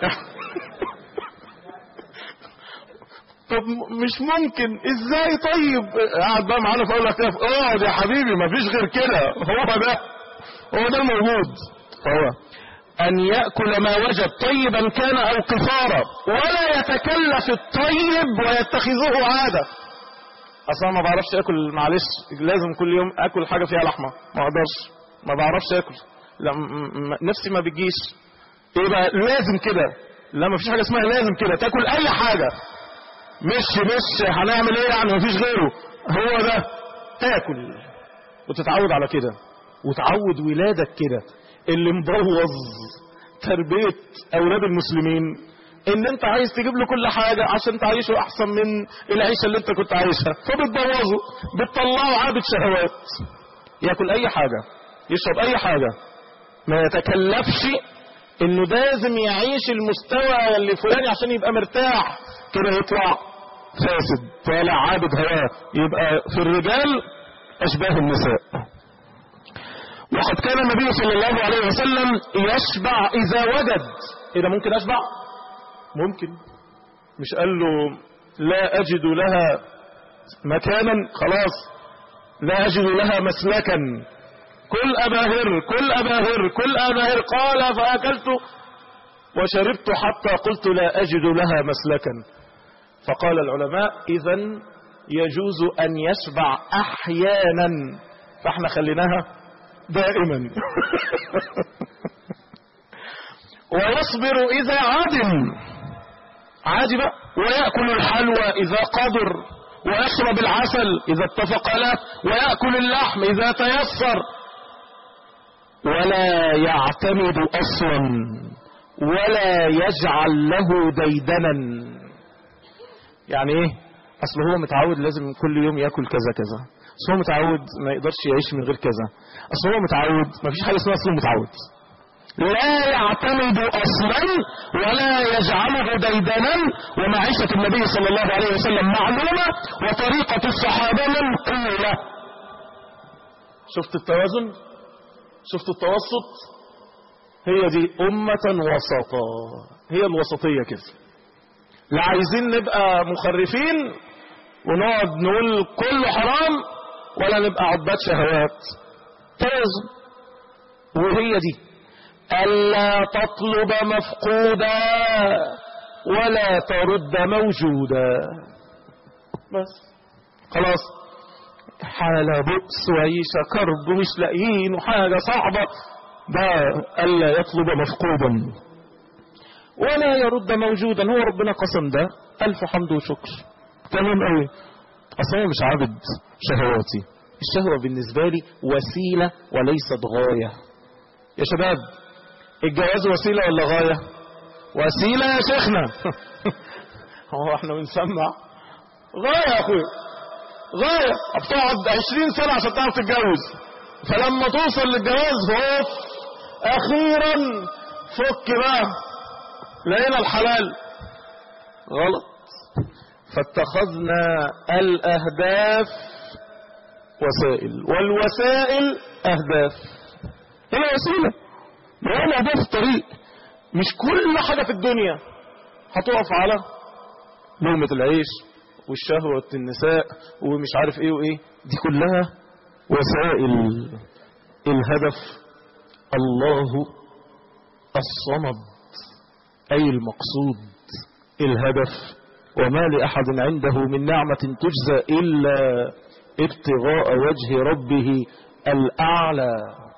طب مش ممكن ازاي طيب قاعد بقى معانا في اول اعتكاف اقعد يا حبيبي مفيش غير كده هو ده هو ده الموجود فهو أن يأكل ما وجد طيبا كان أو قفارا ولا يتكلف الطيب ويتخذه عادة أصلا ما بعرفش أكل معلش لازم كل يوم أكل حاجة فيها لحمة ما أقدرش ما بعرفش أكل لا م- م- نفسي ما بتجيش إيه بقى لازم كده لا ما فيش حاجة اسمها لازم كده تاكل أي حاجة مش مش هنعمل إيه يعني ما فيش غيره هو ده تاكل وتتعود على كده وتعود ولادك كده اللي مبوظ تربية أولاد المسلمين إن أنت عايز تجيب له كل حاجة عشان تعيشه أحسن من العيشة اللي أنت كنت عايشها فبتبوظه بتطلعه عابد شهوات ياكل أي حاجة يشرب أي حاجة ما يتكلفش إنه لازم يعيش المستوى اللي فلاني عشان يبقى مرتاح كده يطلع فاسد طالع عابد هواه يبقى في الرجال أشباه النساء وقد كان النبي صلى الله عليه وسلم يشبع إذا وجد إذا ممكن أشبع ممكن مش قال له لا أجد لها مكانا خلاص لا أجد لها مسلكا كل أباهر كل أباهر كل أباهر قال فأكلت وشربت حتى قلت لا أجد لها مسلكا فقال العلماء إذا يجوز أن يشبع أحيانا فاحنا خليناها دائما ويصبر إذا عدم عادي بقى ويأكل الحلوى إذا قدر ويشرب العسل إذا اتفق له ويأكل اللحم إذا تيسر ولا يعتمد أصلا ولا يجعل له ديدنا يعني ايه اصل هو متعود لازم كل يوم ياكل كذا كذا اصل هو متعود ما يقدرش يعيش من غير كذا اصل هو متعود ما فيش حاجه اسمها اصل متعود لا يعتمد اصلا ولا يجعله ديدنا ومعيشة النبي صلى الله عليه وسلم معلومة وطريقة الصحابة منقولة شفت التوازن شفت التوسط هي دي أمة وسطا هي الوسطية كده لا عايزين نبقى مخرفين ونقعد نقول كله حرام ولا نبقى عباد شهوات توازن وهي دي ألا تطلب مفقودا ولا ترد موجودا بس خلاص حالة بؤس وعيشة كرب مش لاقيين وحاجة صعبة ده ألا يطلب مفقودا ولا يرد موجودا هو ربنا قسم ده ألف حمد وشكر تمام قوي أصلا مش عبد شهواتي الشهوة بالنسبة لي وسيلة وليست غاية يا شباب الجواز وسيلة ولا غاية وسيلة يا شيخنا هو احنا بنسمع غاية يا اخويا غاية بتقعد عشرين سنة عشان تعرف تتجوز فلما توصل للجواز هوف اخيرا فك بقى لقينا الحلال غلط فاتخذنا الاهداف وسائل والوسائل اهداف هي وسيله ما هي الاهداف الطريق مش كل حاجه في الدنيا هتقف على لقمه العيش والشهوه النساء ومش عارف ايه وايه دي كلها وسائل الهدف الله الصمد اي المقصود الهدف وما لأحد عنده من نعمة تجزى إلا ابتغاء وجه ربه الأعلى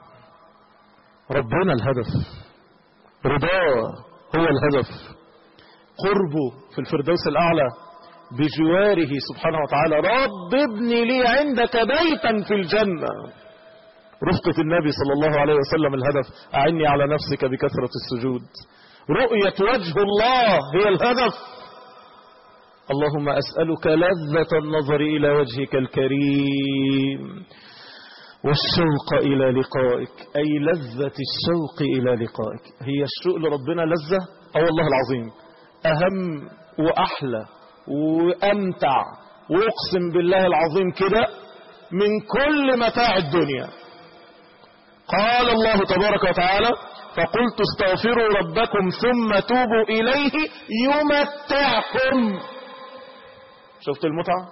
ربنا الهدف رضاه هو الهدف قربه في الفردوس الأعلى بجواره سبحانه وتعالى رب ابني لي عندك بيتا في الجنة رفقة النبي صلى الله عليه وسلم الهدف أعني على نفسك بكثرة السجود رؤية وجه الله هي الهدف اللهم أسألك لذة النظر إلى وجهك الكريم والشوق إلى لقائك أي لذة الشوق إلى لقائك هي الشوق لربنا لذة أو والله العظيم أهم وأحلى وأمتع وأقسم بالله العظيم كده من كل متاع الدنيا قال الله تبارك وتعالى فقلت استغفروا ربكم ثم توبوا إليه يمتعكم شفت المتعة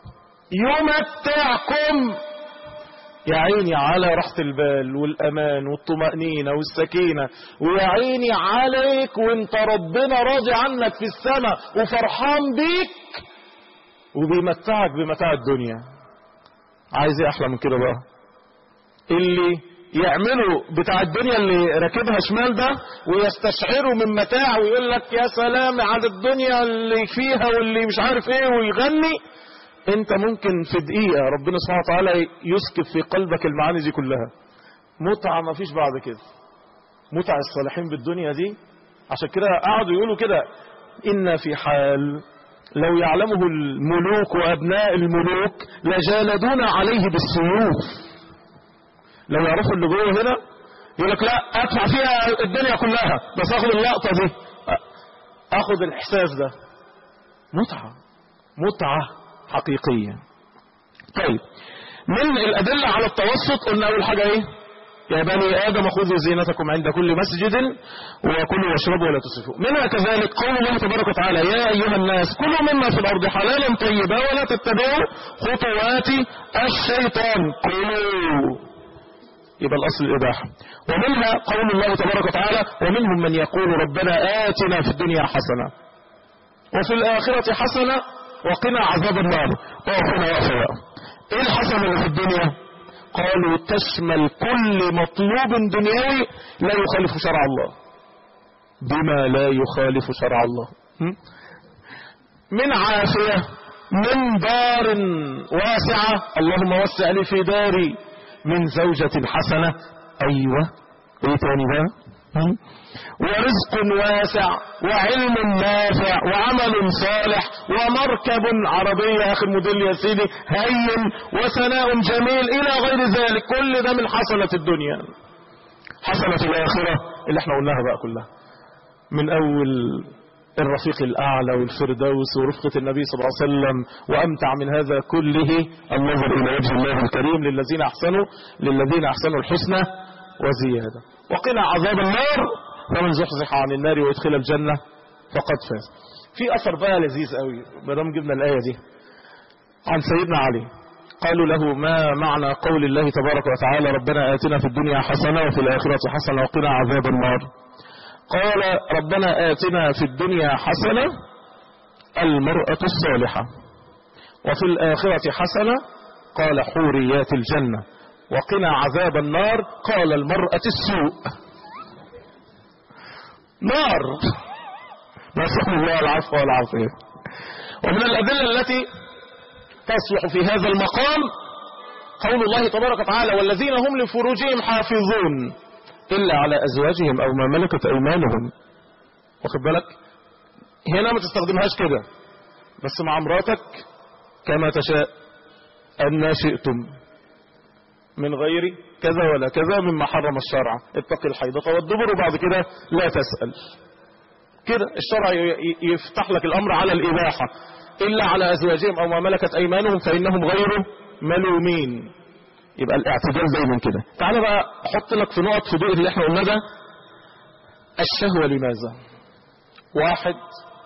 يمتعكم يا عيني على راحة البال والأمان والطمأنينة والسكينة ويا عيني عليك وانت ربنا راضي عنك في السماء وفرحان بيك وبيمتعك بمتاع الدنيا عايز ايه احلى من كده بقى اللي يعملوا بتاع الدنيا اللي راكبها شمال ده ويستشعروا من متاع ويقول لك يا سلام على الدنيا اللي فيها واللي مش عارف ايه ويغني انت ممكن في دقيقة ربنا سبحانه وتعالى يسكب في قلبك المعاني دي كلها متعة ما فيش بعد كده متع الصالحين بالدنيا دي عشان كده قعدوا يقولوا كده إن في حال لو يعلمه الملوك وأبناء الملوك لجالدون عليه بالسيوف لو يعرفوا اللي جوه هنا يقول لك لا ادفع فيها الدنيا كلها بس اخد اللقطه دي اخد الاحساس ده متعه متعه حقيقيه طيب من الادله على التوسط قلنا اول حاجه ايه يا بني ادم خذوا زينتكم عند كل مسجد وكلوا واشربوا ولا تسرفوا منها كذلك قول الله تبارك وتعالى يا ايها الناس كلوا مما في الارض حلالا طيبا ولا تتبعوا خطوات الشيطان كلوا يبقى الأصل الإباحة ومنها قول الله تبارك وتعالى ومنهم من يقول ربنا آتنا في الدنيا حسنة وفي الآخرة حسنة وقنا عذاب النار وقنا وقفا إيه الحسنة اللي في الدنيا قالوا تشمل كل مطلوب دنيوي لا يخالف شرع الله بما لا يخالف شرع الله من عافية من دار واسعة اللهم وسع لي في داري من زوجة حسنة أيوة ايه تاني بقى ورزق واسع وعلم نافع وعمل صالح ومركب عربية آخر موديل يا سيدي هين وثناء جميل إلى غير ذلك كل ده من حسنة الدنيا حسنة الآخرة اللي احنا قلناها بقى كلها من أول الرفيق الأعلى والفردوس ورفقة النبي صلى الله عليه وسلم وأمتع من هذا كله النظر إلى وجه الله الكريم للذين أحسنوا للذين أحسنوا الحسنى وزيادة وقنا عذاب النار فمن زحزح عن النار ويدخل الجنة فقد فاز في أثر بقى لذيذ قوي مدام جبنا الآية دي عن سيدنا علي قالوا له ما معنى قول الله تبارك وتعالى ربنا آتنا في الدنيا حسنة وفي الآخرة حسنة وقنا عذاب النار قال ربنا آتنا في الدنيا حسنة المرأة الصالحة وفي الآخرة حسنة قال حوريات الجنة وقنا عذاب النار قال المرأة السوء نار نسأل الله العفو والعافية ومن الأدلة التي تصلح في هذا المقام قول الله تبارك وتعالى والذين هم لفروجهم حافظون إلا على أزواجهم أو ما ملكت أيمانهم واخد بالك هنا ما تستخدمهاش كده بس مع مراتك كما تشاء أن شئتم من غير كذا ولا كذا مما حرم الشرع اتق الحيضة والدبر وبعد كده لا تسأل كده الشرع يفتح لك الأمر على الإباحة إلا على أزواجهم أو ما ملكت أيمانهم فإنهم غير ملومين يبقى الاعتدال دايما كده تعالى بقى احط لك في نقط في ضوء اللي احنا قلنا ده الشهوة لماذا واحد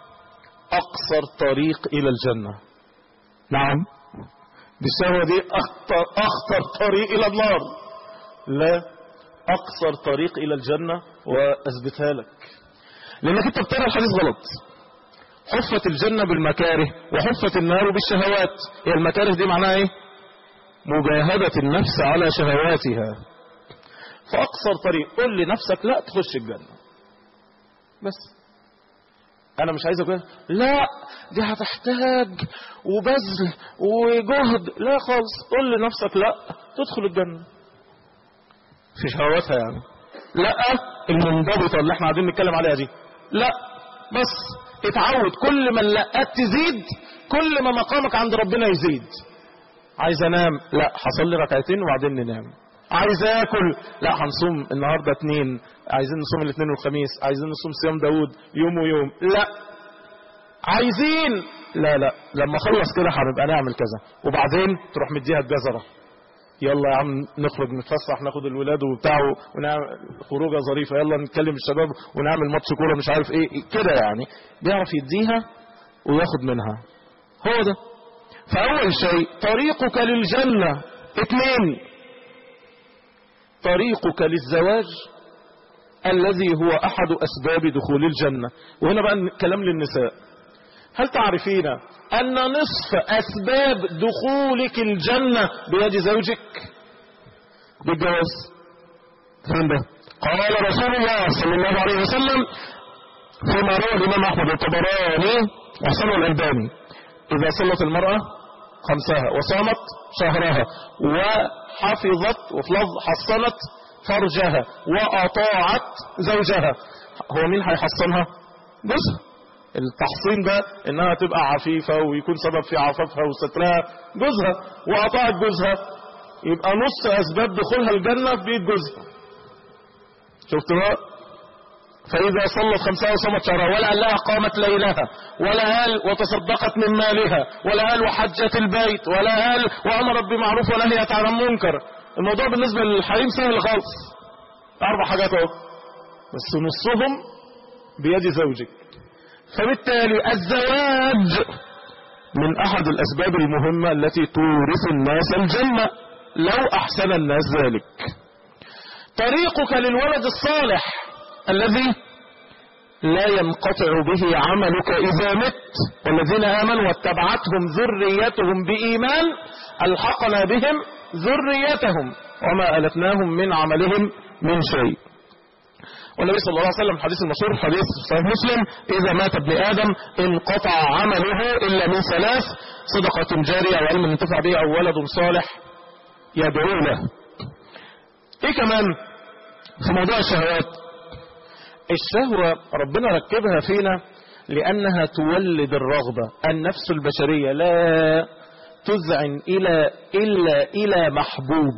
اقصر طريق الى الجنة نعم بالشهوة دي اخطر, اخطر طريق الى النار لا اقصر طريق الى الجنة واثبتها لك لانك انت بتقرا الحديث غلط حفت الجنة بالمكاره وحفت النار بالشهوات هي المكاره دي معناها ايه مجاهدة النفس على شهواتها فأقصر طريق قل لنفسك لا تخش الجنة بس أنا مش عايز أقول لا دي هتحتاج وبذل وجهد لا خالص قل لنفسك لا تدخل الجنة في شهواتها يعني لا المنضبطة اللي احنا قاعدين نتكلم عليها دي لا بس اتعود كل ما اللقات تزيد كل ما مقامك عند ربنا يزيد عايز انام لا هصلي ركعتين وبعدين ننام عايز اكل لا هنصوم النهارده اتنين عايزين نصوم الاثنين والخميس عايزين نصوم صيام داوود يوم ويوم لا عايزين لا لا لما اخلص كده هنبقى نعمل كذا وبعدين تروح مديها الجزره يلا يا عم نخرج نتفسح ناخد الولاد وبتاع ونعمل خروجه ظريفه يلا نتكلم الشباب ونعمل ماتش كوره مش عارف ايه كده يعني بيعرف يديها وياخد منها هو ده فأول شيء طريقك للجنة اثنين طريقك للزواج الذي هو أحد أسباب دخول الجنة وهنا بقى كلام للنساء هل تعرفين أن نصف أسباب دخولك الجنة بيد زوجك بالجواز فين ده قال رسول الله صلى الله عليه وسلم فيما روى الإمام أحمد الطبراني وحسن الألباني إذا صلت المرأة خمسها وصامت شهرها وحفظت وفي لفظ حصنت فرجها وأطاعت زوجها هو مين هيحصنها جوزها التحصين ده انها تبقى عفيفة ويكون سبب في عفافها وسترها جوزها وأطاعت جوزها يبقى نص أسباب دخولها الجنة في بيت جوزها شفت بقى فإذا صلت خمسة وصمت شهرها ولا قال لها قامت ليلها ولا قال وتصدقت من مالها ولا قال وحجت البيت ولا قال وأمرت بمعروف ونهيت عن المنكر الموضوع بالنسبة للحريم سهل خالص أربع حاجات أهو بس نصهم بيد زوجك فبالتالي الزواج من أحد الأسباب المهمة التي تورث الناس الجنة لو أحسن الناس ذلك طريقك للولد الصالح الذي لا ينقطع به عملك إذا مت والذين آمنوا واتبعتهم ذريتهم بإيمان ألحقنا بهم ذريتهم وما ألتناهم من عملهم من شيء والنبي صلى الله عليه وسلم الحديث المشهور حديث صحيح مسلم إذا مات ابن آدم انقطع عمله إلا من ثلاث صدقة جارية أو علم ينتفع به أو ولد صالح يدعو له إيه كمان في موضوع الشهوات الشهوة ربنا ركبها فينا لأنها تولد الرغبة النفس البشرية لا تذعن إلى إلا إلى محبوب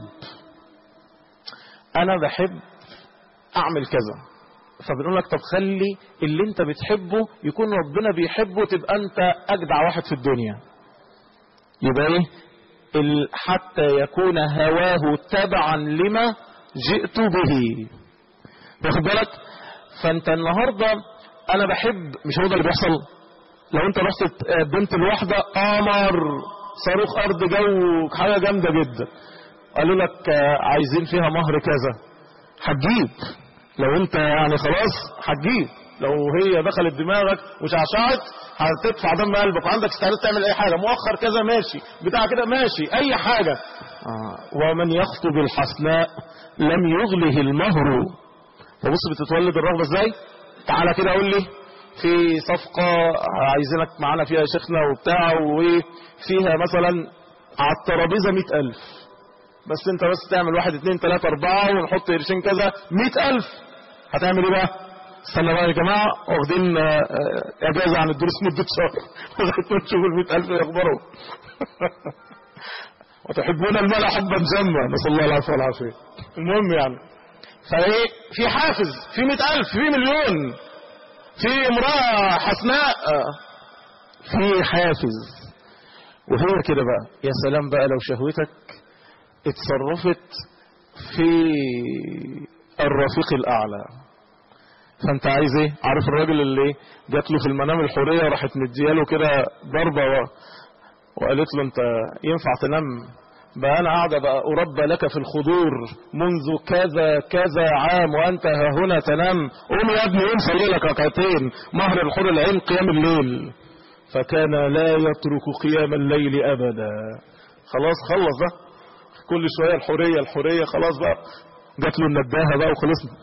أنا بحب أعمل كذا فبنقول لك طب خلي اللي انت بتحبه يكون ربنا بيحبه تبقى انت اجدع واحد في الدنيا يبقى ايه ال- حتى يكون هواه تبعا لما جئت به واخد بالك فانت النهارده انا بحب مش هو ده اللي بيحصل لو انت رحت قدمت الواحده قمر صاروخ ارض جو حاجه جامده جدا قالوا لك آه، عايزين فيها مهر كذا هتجيب لو انت يعني خلاص هتجيب لو هي دخلت دماغك وشعشعت هتدفع دم قلبك وعندك استعداد تعمل اي حاجه مؤخر كذا ماشي بتاع كده ماشي اي حاجه آه. ومن يخطب الحسناء لم يغله المهر فبص بتتولد الرغبه ازاي تعالى كده قول لي في صفقة عايزينك معانا فيها يا شيخنا وبتاع وفيها مثلا على الترابيزة مئة ألف بس انت بس تعمل واحد اتنين تلاتة اربعة ونحط قرشين كذا مئة ألف هتعمل ايه بقى استنى بقى يا جماعة واخدين آه، آه، اجازة عن الدروس مدة شهر لغاية ما تشوفوا المئة ألف يخبروا وتحبون المال حبا جما نسأل الله العافية والعافية المهم يعني فايه في حافز في مئة ألف في مليون في امرأة حسناء في حافز وهي كده بقى يا سلام بقى لو شهوتك اتصرفت في الرفيق الأعلى فانت عايز ايه عارف الراجل اللي جات له في المنام الحورية راحت مدياله كده ضربة و... وقالت له انت ينفع تنام بقى انا قاعدة بقى اربى لك في الخضور منذ كذا كذا عام وانت ها هنا تنام قوم يا ابني قوم صلي لك ركعتين مهر الحور العين قيام الليل فكان لا يترك قيام الليل ابدا خلاص خلص ده كل شوية الحورية الحورية خلاص بقى جات له النداهة بقى وخلصنا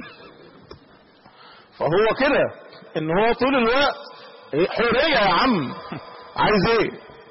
فهو كده ان هو طول الوقت إيه، حورية يا عم عايز ايه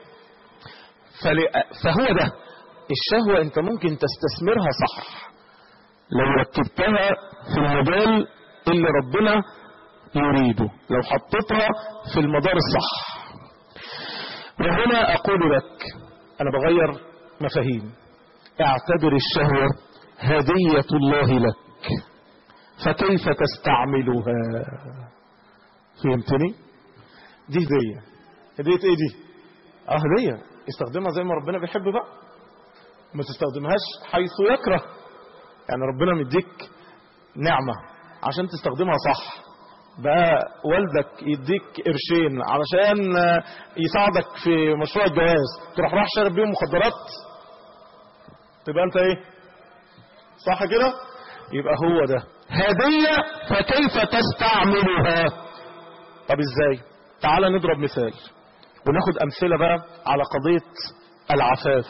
فل- فهو ده الشهوة انت ممكن تستثمرها صح لو ركبتها في المجال اللي ربنا يريده لو حطيتها في المدار الصح وهنا اقول لك انا بغير مفاهيم اعتبر الشهوة هدية الله لك فكيف تستعملها فهمتني دي هدية هدية ايه دي اه هدية استخدمها زي ما ربنا بيحب بقى ما تستخدمهاش حيث يكره يعني ربنا مديك نعمة عشان تستخدمها صح بقى والدك يديك قرشين علشان آه، يساعدك في مشروع الجواز تروح راح شارب بيهم مخدرات تبقى انت ايه صح كده يبقى هو ده هدية فكيف تستعملها طب ازاي تعال نضرب مثال وناخد امثلة بقى على قضية العفاف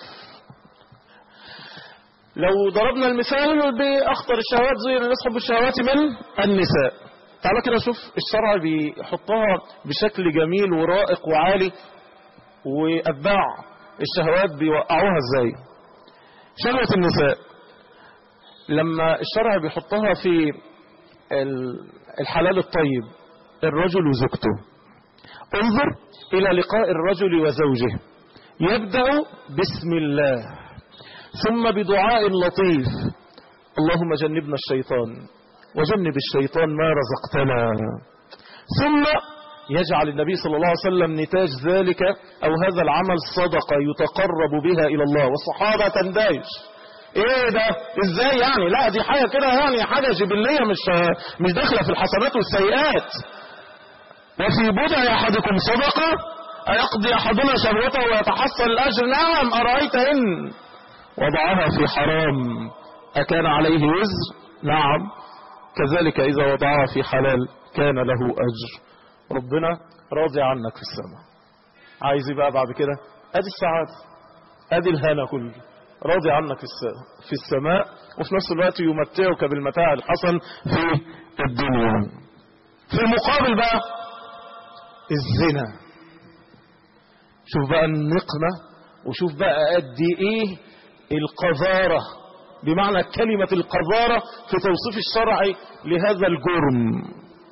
لو ضربنا المثال باخطر الشهوات زي اللي نسحب الشهوات من النساء تعال كده شوف الشرع بيحطها بشكل جميل ورائق وعالي واتباع الشهوات بيوقعوها ازاي شهوة النساء لما الشرع بيحطها في ال- الحلال الطيب الرجل وزوجته انظر الى لقاء الرجل وزوجه يبدأ بسم الله ثم بدعاء لطيف اللهم جنبنا الشيطان وجنب الشيطان ما رزقتنا ثم يجعل النبي صلى الله عليه وسلم نتاج ذلك او هذا العمل صدقة يتقرب بها الى الله والصحابة تندايش ايه ده ازاي يعني لا دي حاجة كده يعني حاجة جبلية مش مش داخلة في الحسنات والسيئات وفي بدع احدكم صدقة ايقضي احدنا شهوته ويتحصل الاجر نعم ارايت ان وضعها في حرام اكان عليه وزر نعم كذلك اذا وضعها في حلال كان له اجر ربنا راضي عنك في السماء عايز إيه بقى بعد كده ادي السعادة ادي الهنا كله راضي عنك في الس- في السماء وفي نفس الوقت يمتعك بالمتاع الحسن في الدنيا في المقابل بقى الزنا شوف بقى النقمة وشوف بقى قد ايه القذارة بمعنى كلمة القذارة في توصيف الشرعي لهذا الجرم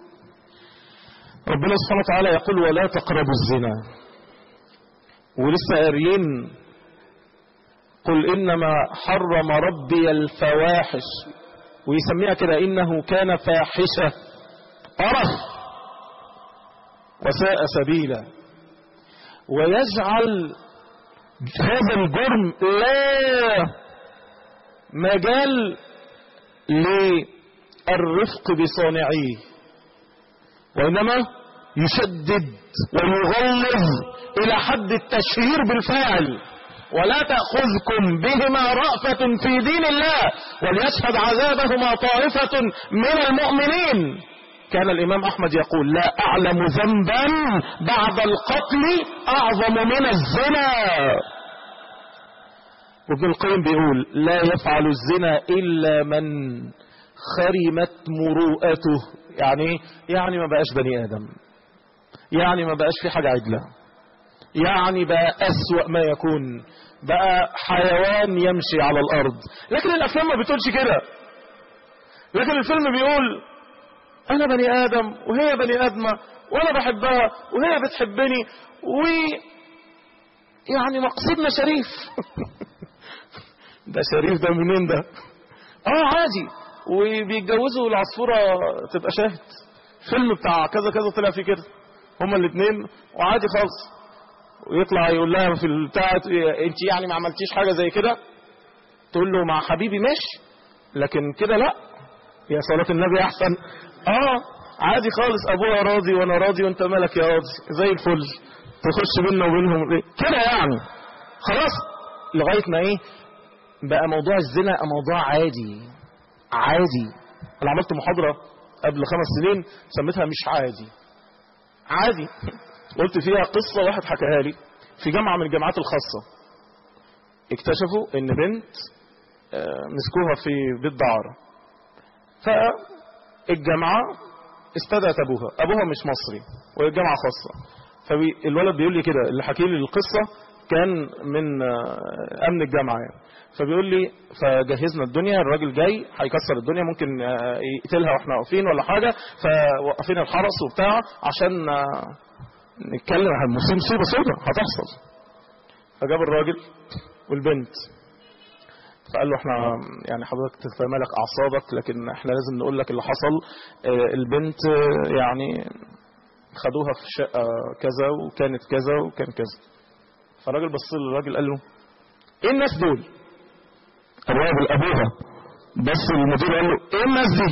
ربنا سبحانه وتعالى يقول ولا تقربوا الزنا ولسه قاريين قل إنما حرم ربي الفواحش ويسميها كده إنه كان فاحشة قرف وساء سبيلا ويجعل هذا الجرم لا مجال للرفق بصانعيه وإنما يشدد ويغلظ إلى حد التشهير بالفاعل ولا تأخذكم بهما رأفة في دين الله وليشهد عذابهما طائفة من المؤمنين كان الإمام أحمد يقول لا أعلم ذنبا بعد القتل أعظم من الزنا وابن القيم بيقول لا يفعل الزنا إلا من خرمت مروءته يعني يعني ما بقاش بني آدم يعني ما بقاش في حاجة عدلة يعني بقى أسوأ ما يكون بقى حيوان يمشي على الأرض لكن الأفلام ما بتقولش كده لكن الفيلم بيقول أنا بني آدم وهي بني آدمة وأنا بحبها وهي بتحبني و يعني مقصدنا شريف ده شريف ده منين ده اه عادي وبيتجوزوا العصفورة تبقى شاهد فيلم بتاع كذا كذا طلع فيه كده هما الاثنين وعادي خالص ويطلع يقول لها في البتاع انت يعني ما عملتيش حاجة زي كده تقول له مع حبيبي ماشي لكن كده لا يا صلاة النبي احسن اه عادي خالص ابوها راضي وانا راضي وانت مالك يا راضي زي الفل تخش بيننا وبينهم ايه كده يعني خلاص لغاية ما ايه بقى موضوع الزنا موضوع عادي عادي انا عملت محاضرة قبل خمس سنين سميتها مش عادي عادي قلت فيها قصة واحد حكاها لي في جامعة من الجامعات الخاصة اكتشفوا ان بنت مسكوها في بيت دعارة فالجامعة استدعت ابوها ابوها مش مصري والجامعة خاصة فالولد بيقول لي كده اللي حكي لي القصة كان من امن الجامعة يعني فبيقول لي فجهزنا الدنيا الراجل جاي هيكسر الدنيا ممكن يقتلها واحنا واقفين ولا حاجة فوقفين الحرس وبتاع عشان نتكلم عن مصيبة مصيبة سودة هتحصل فجاب الراجل والبنت فقال له احنا يعني حضرتك تتمالك اعصابك لكن احنا لازم نقول لك اللي حصل البنت يعني خدوها في شقة كذا وكانت كذا وكان كذا فالراجل بص للراجل قال له ايه الناس دول ابوها ابوها بس المدير قال له ايه الناس دي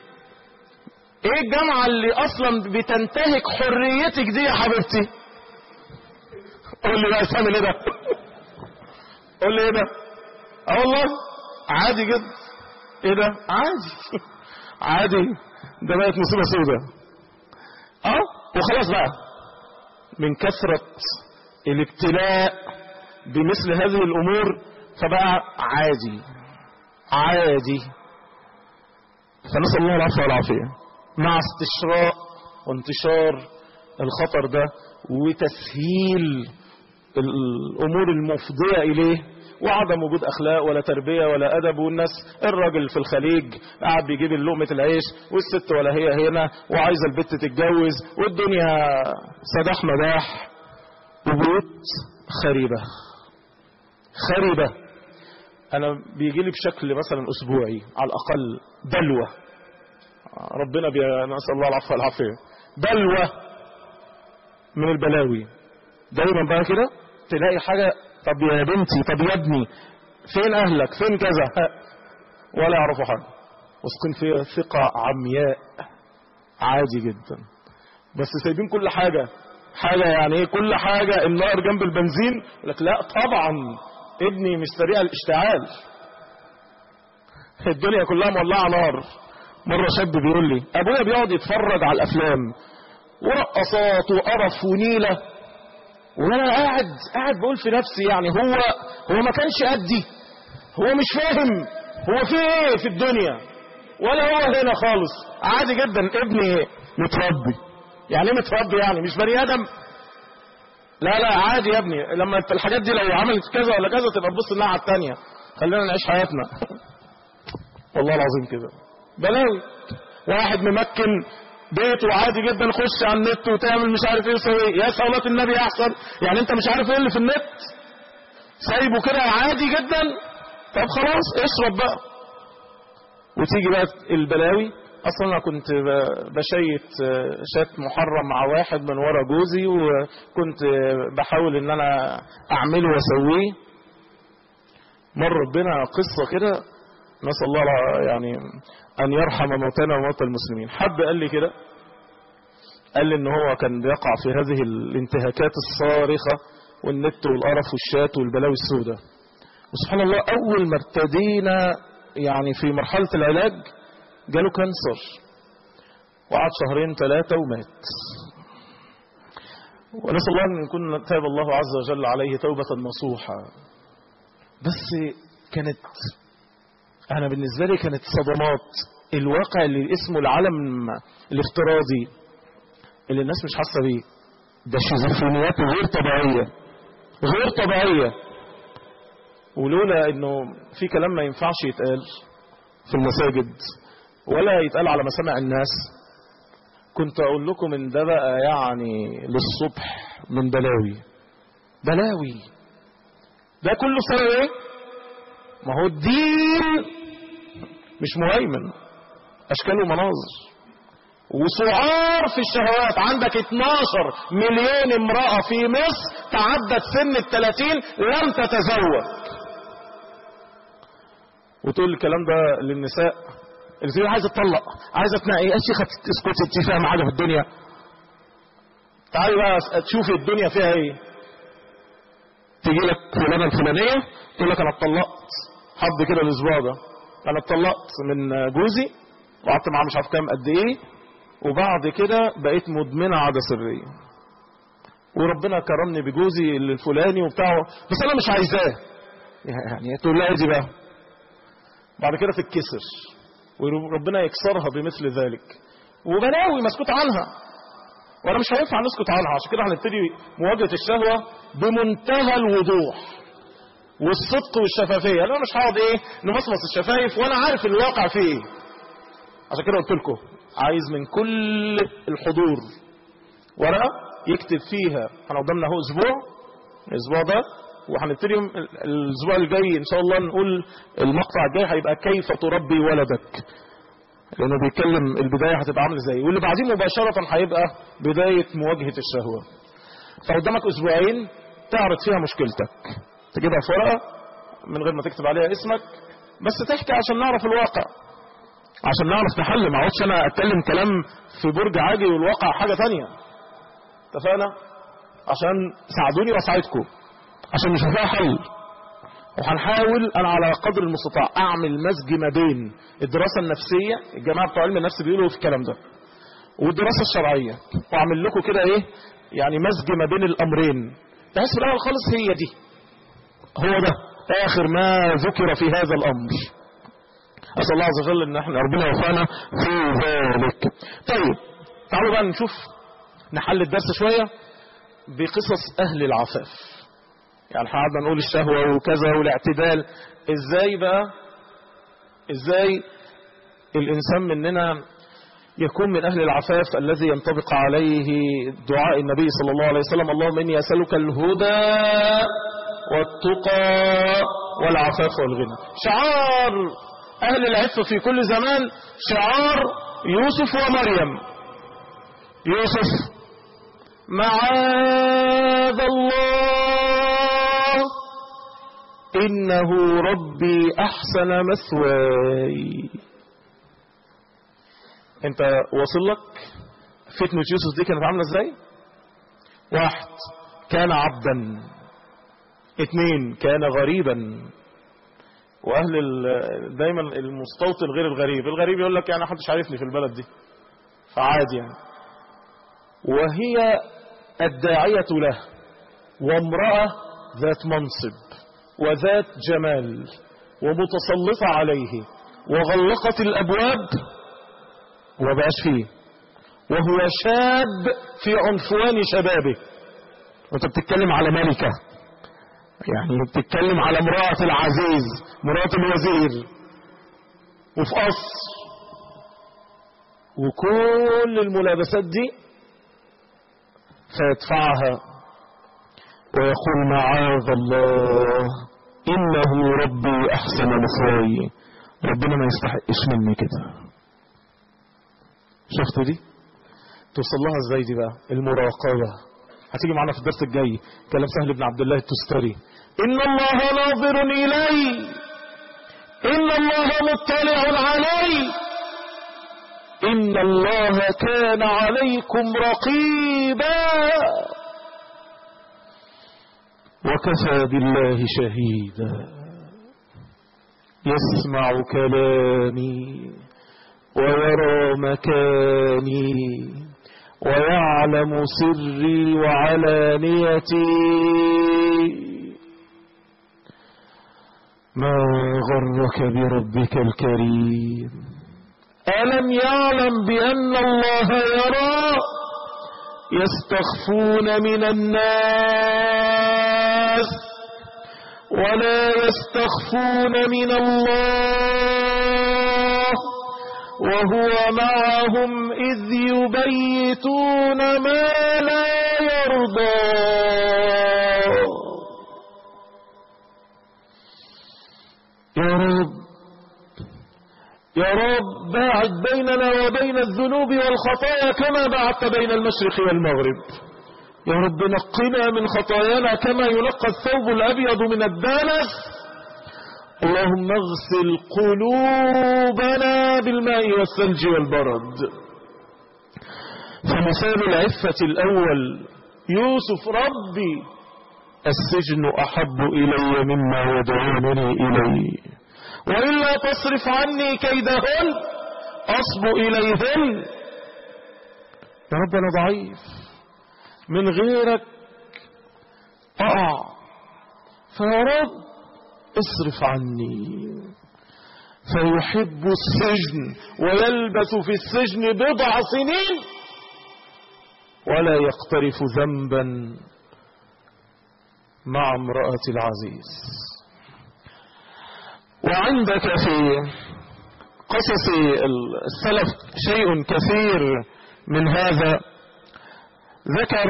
ايه الجامعة اللي اصلا بتنتهك حريتك دي يا حبيبتي قول لي بقى تعمل ايه ده قول لي ايه ده اه والله عادي جدا ايه ده عادي عادي ده بقت مصيبة سوداء اه وخلاص بقى من كثرة الابتلاء بمثل هذه الامور فبقى عادي عادي فنسأل الله العفو والعافية مع استشراء وانتشار الخطر ده وتسهيل الامور المفضية اليه وعدم وجود اخلاق ولا تربية ولا ادب والناس الراجل في الخليج قاعد بيجيب لقمة العيش والست ولا هي هنا وعايزة البت تتجوز والدنيا سداح مداح وبيوت خريبة خريبة انا بيجي لي بشكل مثلا اسبوعي على الاقل بلوى ربنا بي... نسأل الله العفو والعافية بلوى من البلاوي دايما بقى كده تلاقي حاجة طب يا بنتي طب يا ابني فين اهلك فين كذا ولا يعرفوا حاجة واثقين فيها ثقة عمياء عادي جدا بس سايبين كل حاجة حاجة يعني ايه كل حاجة النار جنب البنزين لك لا طبعا ابني مش سريع الاشتعال الدنيا كلها مولعة نار مرة شاب بيقول لي ابويا بيقعد يتفرج على الافلام ورقصات وقرف ونيلة وانا قاعد قاعد بقول في نفسي يعني هو هو ما كانش قدي هو مش فاهم هو في ايه في الدنيا ولا هو هنا خالص عادي جدا ابني متربي يعني ايه متربي يعني مش بني ادم لا لا عادي يا ابني لما الحاجات دي لو عملت كذا ولا كذا تبقى تبص الناحيه الثانيه خلينا نعيش حياتنا والله العظيم كده بلاوي واحد ممكن بيته عادي جدا خش على النت وتعمل مش عارف ايه وسوي يا صلاة النبي احسن يعني انت مش عارف ايه اللي في النت سايبه كده عادي جدا طب خلاص اشرب بقى وتيجي بقى البلاوي اصلا انا كنت بشيت شات محرم مع واحد من ورا جوزي وكنت بحاول ان انا اعمله واسويه مر ربنا قصة كده نسأل الله يعني أن يرحم موتانا وموتى المسلمين حد قال لي كده قال لي ان هو كان بيقع في هذه الانتهاكات الصارخة والنت والقرف والشات والبلاوي السوداء وسبحان الله اول ما ابتدينا يعني في مرحلة العلاج جاله كانسر وقعد شهرين ثلاثة ومات ونسأل الله أن يكون تاب الله عز وجل عليه توبة نصوحة بس كانت أنا بالنسبة لي كانت صدمات الواقع اللي اسمه العالم الافتراضي اللي الناس مش حاسة بيه ده شيزوفرينيات غير طبيعية غير طبيعية ولولا انه في كلام ما ينفعش يتقال في المساجد ولا يتقال على مسامع الناس كنت اقول لكم ان ده بقى يعني للصبح من بلاوي بلاوي ده كله سبب ايه ما هو الدين مش مهيمن اشكال ومناظر وسعار في الشهوات عندك 12 مليون امرأة في مصر تعدت سن الثلاثين لم تتزوج وتقول الكلام ده للنساء اللي تقول عايزه تطلق عايزه تنقي ايه شيخه اسكتي انت فاهمه حاجه في الدنيا تعالي بقى تشوفي الدنيا فيها ايه تيجي لك فلانه الفلانيه تقول لك انا اتطلقت حد كده الاسبوع ده انا اتطلقت من جوزي وقعدت معاه مش عارف كام قد ايه وبعد كده بقيت مدمنه عاده سريه وربنا كرمني بجوزي الفلاني وبتاعه بس انا مش عايزاه يعني تقول لها دي بقى بعد كده تتكسر وربنا يكسرها بمثل ذلك وبلاوي مسكوت عنها وانا مش هينفع نسكت عنها عشان كده هنبتدي مواجهه الشهوه بمنتهى الوضوح والصدق والشفافيه انا مش هقعد ايه نمصمص الشفايف وانا عارف الواقع فيه ايه عشان كده قلت لكم عايز من كل الحضور ورقه يكتب فيها احنا قدامنا اهو اسبوع الاسبوع ده وهنبتدي الاسبوع الجاي ان شاء الله نقول المقطع الجاي هيبقى كيف تربي ولدك لانه بيتكلم البدايه هتبقى عامله ازاي واللي بعديه مباشره هيبقى بدايه مواجهه الشهوه فقدامك اسبوعين تعرض فيها مشكلتك تجيبها في ورقه من غير ما تكتب عليها اسمك بس تحكي عشان نعرف الواقع عشان نعرف نحل ما اقعدش انا اتكلم كلام في برج عاجي والواقع حاجه تانية اتفقنا عشان ساعدوني واساعدكم عشان نشوف لها حل وهنحاول انا على قدر المستطاع اعمل مزج ما بين الدراسه النفسيه الجماعه بتوع علم النفس بيقولوا في الكلام ده والدراسه الشرعيه واعمل لكم كده ايه يعني مزج ما بين الامرين بحيث في الاول خالص هي دي هو ده اخر ما ذكر في هذا الامر اسال الله عز وجل ان احنا ربنا يوفقنا في ذلك طيب تعالوا بقى نشوف نحل الدرس شويه بقصص اهل العفاف يعني قعدنا نقول الشهوة وكذا والاعتدال ازاي بقى ازاي الانسان مننا يكون من اهل العفاف الذي ينطبق عليه دعاء النبي صلى الله عليه وسلم اللهم اني اسألك الهدى والتقى والعفاف والغنى شعار اهل العفة في كل زمان شعار يوسف ومريم يوسف معاذ الله إنه ربي أحسن مثواي أنت واصل لك فتنة يوسف دي كانت عاملة إزاي واحد كان عبدا اثنين كان غريبا واهل ال- دايما المستوطن غير الغريب الغريب يقول لك يعني محدش عارفني في البلد دي فعادي يعني وهي الداعية له وامرأة ذات منصب وذات جمال ومتسلطة عليه وغلقت الأبواب وبقاش فيه وهو شاب في عنفوان شبابه وانت بتتكلم على ملكة يعني بتتكلم على امرأة العزيز امرأة الوزير وفي قصر وكل الملابسات دي فيدفعها ويقول معاذ الله إنه ربي أحسن مثواي ربنا ما يستحقش مني كده شفتوا دي توصل لها ازاي دي بقى المراقبة هتيجي معانا في الدرس الجاي كلام سهل بن عبد الله التستري إن الله ناظر إلي إن الله مطلع علي إن الله كان عليكم رقيبا وكفى بالله شهيدا يسمع كلامي ويرى مكاني ويعلم سري وعلانيتي ما غرك بربك الكريم ألم يعلم بأن الله يرى يستخفون من الناس ولا يستخفون من الله وهو معهم إذ يبيتون ما لا يرضى يا رب يا رب باعد بيننا وبين الذنوب والخطايا كما بعدت بين المشرق والمغرب يا رب نقنا من خطايانا كما ينقى الثوب الأبيض من الدنس اللهم اغسل قلوبنا بالماء والثلج والبرد فمثال العفة الأول يوسف ربي السجن أحب إلي مما يدعونني إليه وإلا تصرف عني كيدهن أصب إليهن يا رب أنا ضعيف من غيرك أقع فيا رب اصرف عني فيحب السجن ويلبث في السجن بضع سنين ولا يقترف ذنبا مع امرأة العزيز وعندك في قصص السلف شيء كثير من هذا ذكر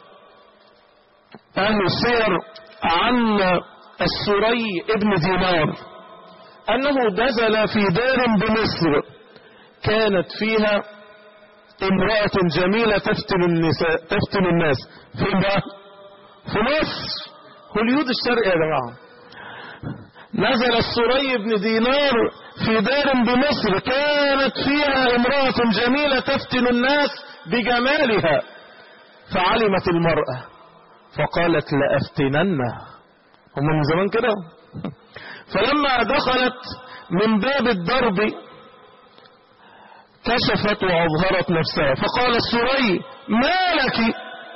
أهل السير عن السري ابن دينار أنه نزل في دار بمصر كانت فيها امرأة جميلة تفتن النساء تفتن الناس فين بقى؟ في مصر هوليود الشرق يا جماعة نزل السري بن دينار في دار بمصر كانت فيها امرأة جميلة تفتن الناس بجمالها فعلمت المرأة فقالت لأفتننه هم من زمان كده فلما دخلت من باب الضرب كشفت وأظهرت نفسها فقال السري ما لك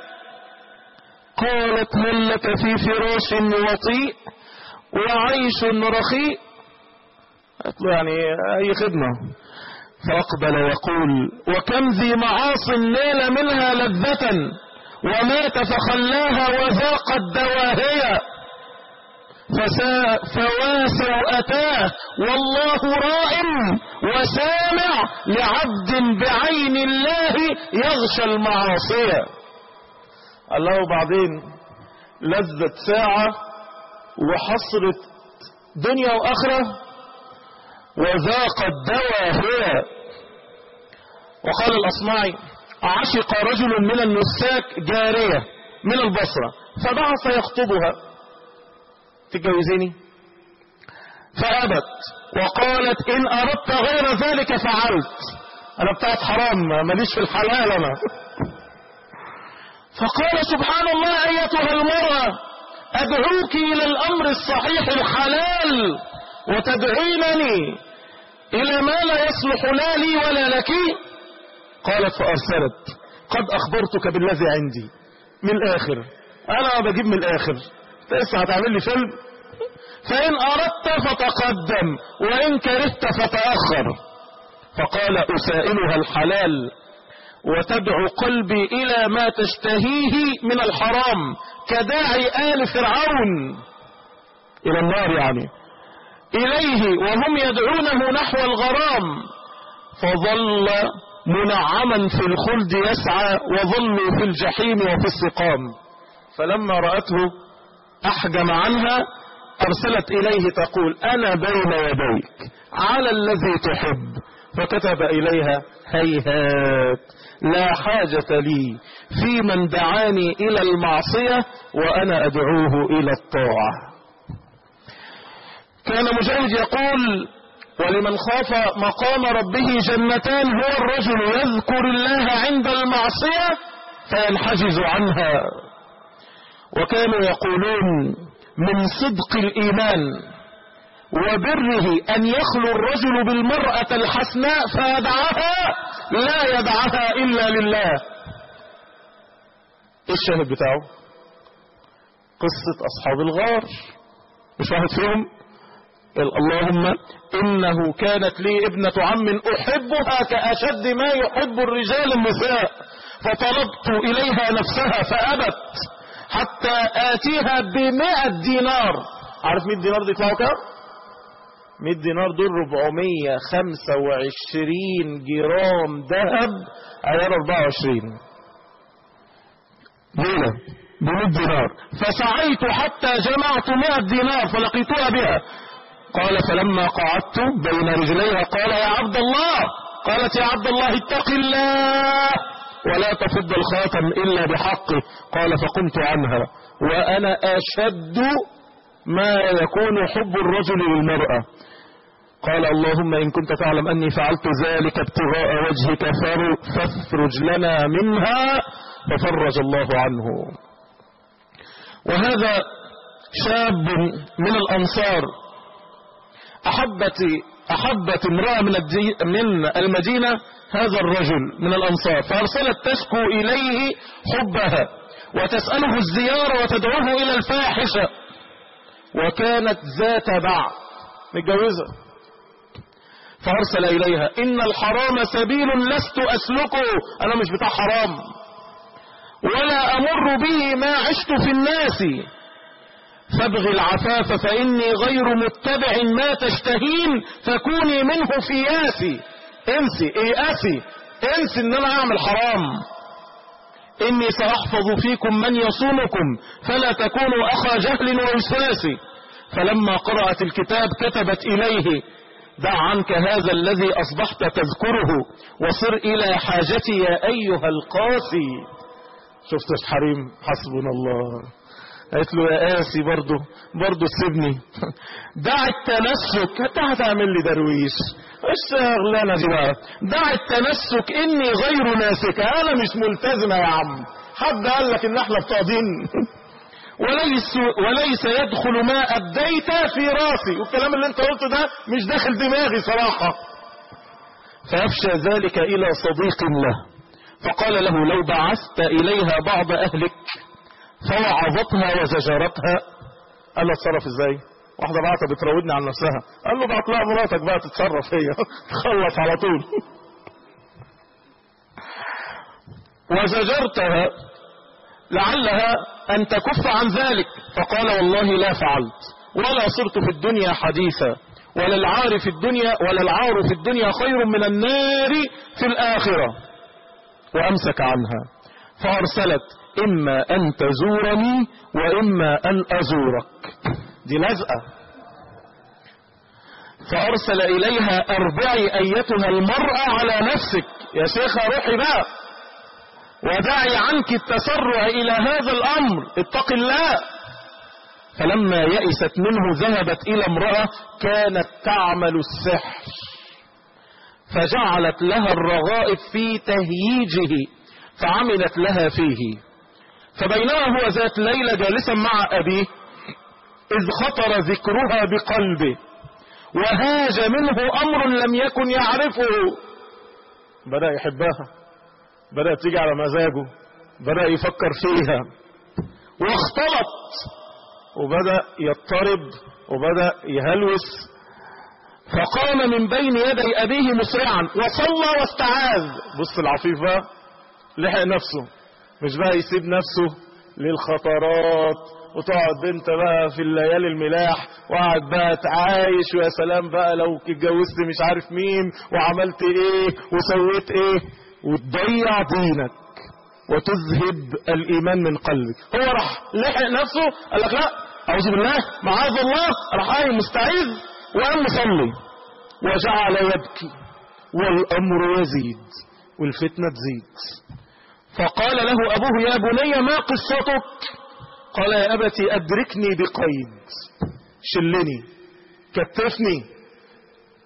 قالت هل لك في فراش وطيء وعيش رخيء قالت له يعني أي خدمة فأقبل يقول وكم ذي معاص نال منها لذة ومات فخلاها وذاقت دواهية فواسع أتاه والله رائم وسامع لعبد بعين الله يغشى المعاصية الله بعدين لذة ساعة وحصرة دنيا وآخرة وذاق الدواء هي وقال الأصمعي عشق رجل من النساك جارية من البصرة فبعث يخطبها تتجوزيني فأبت وقالت إن أردت غير ذلك فعلت أنا بتاعت حرام ماليش في الحلال أنا فقال سبحان الله أيتها المرأة أدعوك إلى الأمر الصحيح الحلال وتدعينني إلى ما لا يصلح لا لي ولا لك قالت فأرسلت قد أخبرتك بالذي عندي من الآخر أنا بجيب من الآخر لسه هتعمل لي فيلم فإن أردت فتقدم وإن كرهت فتأخر فقال أسائلها الحلال وتدعو قلبي إلى ما تشتهيه من الحرام كداعي آل فرعون إلى النار يعني إليه وهم يدعونه نحو الغرام فظل منعما في الخلد يسعى وظلوا في الجحيم وفي السقام فلما رأته أحجم عنها أرسلت إليه تقول أنا بين يديك على الذي تحب فكتب إليها هيهات لا حاجة لي في من دعاني إلى المعصية وأنا أدعوه إلى الطاعة كان مجاهد يقول ولمن خاف مقام ربه جنتان هو الرجل يذكر الله عند المعصية فينحجز عنها وكانوا يقولون من صدق الإيمان وبره أن يخلو الرجل بالمرأة الحسناء فيدعها لا يدعها إلا لله إيه الشاهد بتاعه قصة أصحاب الغار مش واحد فيهم اللهم إنه كانت لي ابنة عم أحبها كأشد ما يحب الرجال النساء فطلبت إليها نفسها فأبت حتى آتيها بمئة دينار عارف مئة دينار دي يطلعوا كام؟ 100 دينار دول 425 جرام ذهب عيار 24 ليلة ب 100 دينار فسعيت حتى جمعت 100 دينار فلقيتها بها قال فلما قعدت بين رجليها قال يا عبد الله قالت يا عبد الله اتق الله ولا تفض الخاتم إلا بحقه قال فقمت عنها وأنا أشد ما يكون حب الرجل للمرأة قال اللهم إن كنت تعلم أني فعلت ذلك ابتغاء وجهك فافرج لنا منها ففرج الله عنه وهذا شاب من الأنصار أحبت أحبت امرأة من, من المدينة هذا الرجل من الأنصار فأرسلت تشكو إليه حبها وتسأله الزيارة وتدعوه إلى الفاحشة وكانت ذات باع متجوزة فأرسل إليها إن الحرام سبيل لست أسلكه أنا مش بتاع حرام ولا أمر به ما عشت في الناس فابغ العفاف فإني غير متبع ما تشتهين فكوني منه في ياسي انسي اياسي انسي ان انا اعمل حرام اني ساحفظ فيكم من يصومكم فلا تكونوا اخا جهل ووسواس فلما قرأت الكتاب كتبت اليه دع عنك هذا الذي اصبحت تذكره وصر الى حاجتي يا ايها القاسي شفت الحريم حسبنا الله قالت له يا قاسي برضه برضه سيبني دع التمسك انت هتعمل لي درويش ايش شغلانه دي بقى دع التمسك اني غير ناسك انا مش ملتزمه يا عم حد قال لك ان احنا بتوع دين وليس وليس يدخل ما ابديت في راسي والكلام اللي انت قلته ده مش داخل دماغي صراحه فافشى ذلك الى صديق له فقال له لو بعثت اليها بعض اهلك فوعظتها وزجرتها قال له اتصرف ازاي واحده بعتها بتراودني عن نفسها قال له بعت لها مراتك بقى تتصرف هي تخلص على طول وزجرتها لعلها ان تكف عن ذلك فقال والله لا فعلت ولا صرت في الدنيا حديثا ولا العار في الدنيا ولا العار في الدنيا خير من النار في الاخره وامسك عنها فارسلت اما ان تزورني واما ان ازورك دي لزقه فارسل اليها اربعي ايتها المراه على نفسك يا شيخه روحي بقى ودعي عنك التسرع الى هذا الامر اتق الله فلما يئست منه ذهبت الى امراه كانت تعمل السحر فجعلت لها الرغائب في تهييجه فعملت لها فيه فبينما هو ذات ليلة جالسا مع أبيه إذ خطر ذكرها بقلبه وهاج منه أمر لم يكن يعرفه بدأ يحبها بدأ تيجي على مزاجه بدأ يفكر فيها واختلط وبدأ يضطرب وبدأ يهلوس فقام من بين يدي أبيه مسرعا وصلى واستعاذ بص العفيف بقى لحق نفسه مش بقى يسيب نفسه للخطرات وتقعد انت بقى في الليالي الملاح وقعد بقى تعايش ويا سلام بقى لو اتجوزت مش عارف مين وعملت ايه وسويت ايه وتضيع دينك وتذهب الايمان من قلبك هو راح لحق نفسه قال لك لا اعوذ بالله معاذ الله راح قايم مستعيذ وقام مصلي وجعل يبكي والامر يزيد والفتنه تزيد فقال له أبوه يا بني ما قصتك قال يا أبتي أدركني بقيد شلني كتفني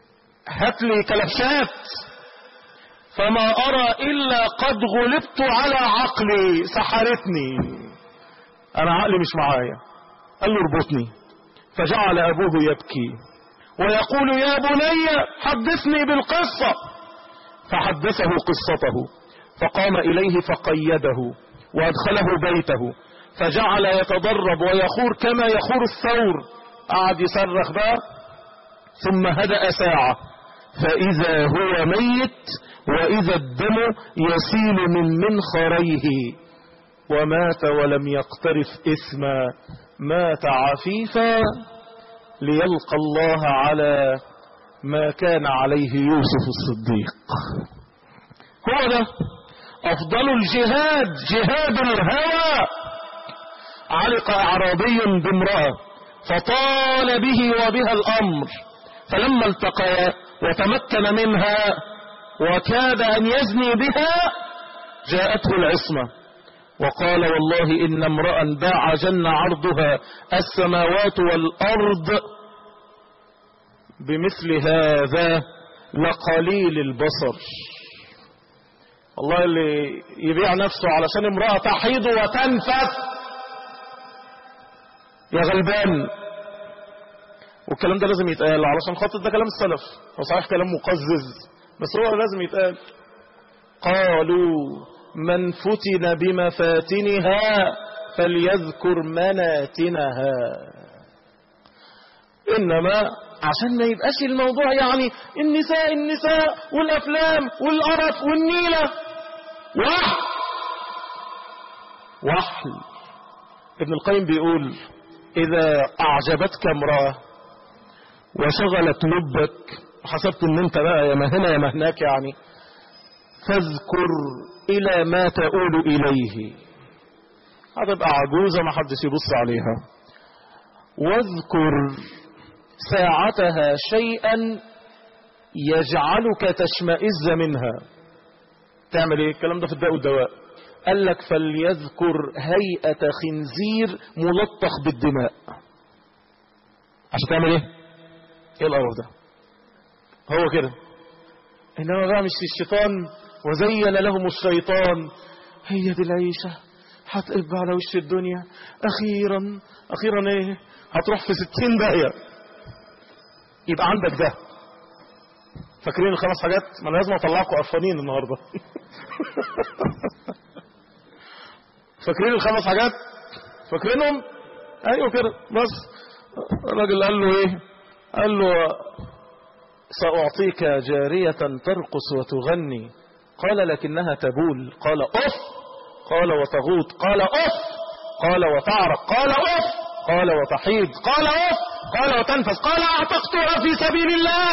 هات لي كلبشات فما أرى إلا قد غلبت على عقلي سحرتني أنا عقلي مش معايا قال له اربطني فجعل أبوه يبكي ويقول يا بني حدثني بالقصة فحدثه قصته فقام إليه فقيده وأدخله بيته فجعل يتدرب ويخور كما يخور الثور قعد يصرخ بقى ثم هدأ ساعة فإذا هو ميت وإذا الدم يسيل من منخريه ومات ولم يقترف إثما مات عفيفا ليلقى الله على ما كان عليه يوسف الصديق هو ده أفضل الجهاد جهاد الهوى علق أعرابي بامرأة فطال به وبها الأمر فلما التقيا وتمكن منها وكاد أن يزني بها جاءته العصمة وقال والله إن امرأ باع جن عرضها السماوات والأرض بمثل هذا لقليل البصر والله اللي يبيع نفسه علشان امرأة تحيض وتنفث يا غلبان والكلام ده لازم يتقال علشان خاطر ده كلام السلف هو صحيح كلام مقزز بس هو لازم يتقال قالوا من فتن بمفاتنها فليذكر مناتنها انما عشان ما يبقاش الموضوع يعني النساء النساء والافلام والقرف والنيله وحل وحل ابن القيم بيقول اذا اعجبتك امراه وشغلت لبك حسبت ان انت بقى يا ما هنا يا ما هناك يعني فاذكر الى ما تؤول اليه هتبقى عجوزة ما حدش يبص عليها واذكر ساعتها شيئا يجعلك تشمئز منها تعمل ايه الكلام ده في الداء والدواء قال لك فليذكر هيئة خنزير ملطخ بالدماء عشان تعمل ايه ايه القرف ده هو كده انما بقى مش الشيطان وزين لهم الشيطان هي دي العيشة هتقب على وش الدنيا اخيرا اخيرا ايه هتروح في ستين داهية يبقى عندك ده فاكرين الخمس حاجات ما انا لازم اطلعكم قرفانين النهارده فاكرين الخمس حاجات فاكرينهم ايوه كده بس الراجل قال له ايه قال له سأعطيك جارية ترقص وتغني قال لكنها تبول قال أف قال وتغوط قال أف قال وتعرق قال أف قال وتحيض قال أف قال وتنفس قال أعتقتها في سبيل الله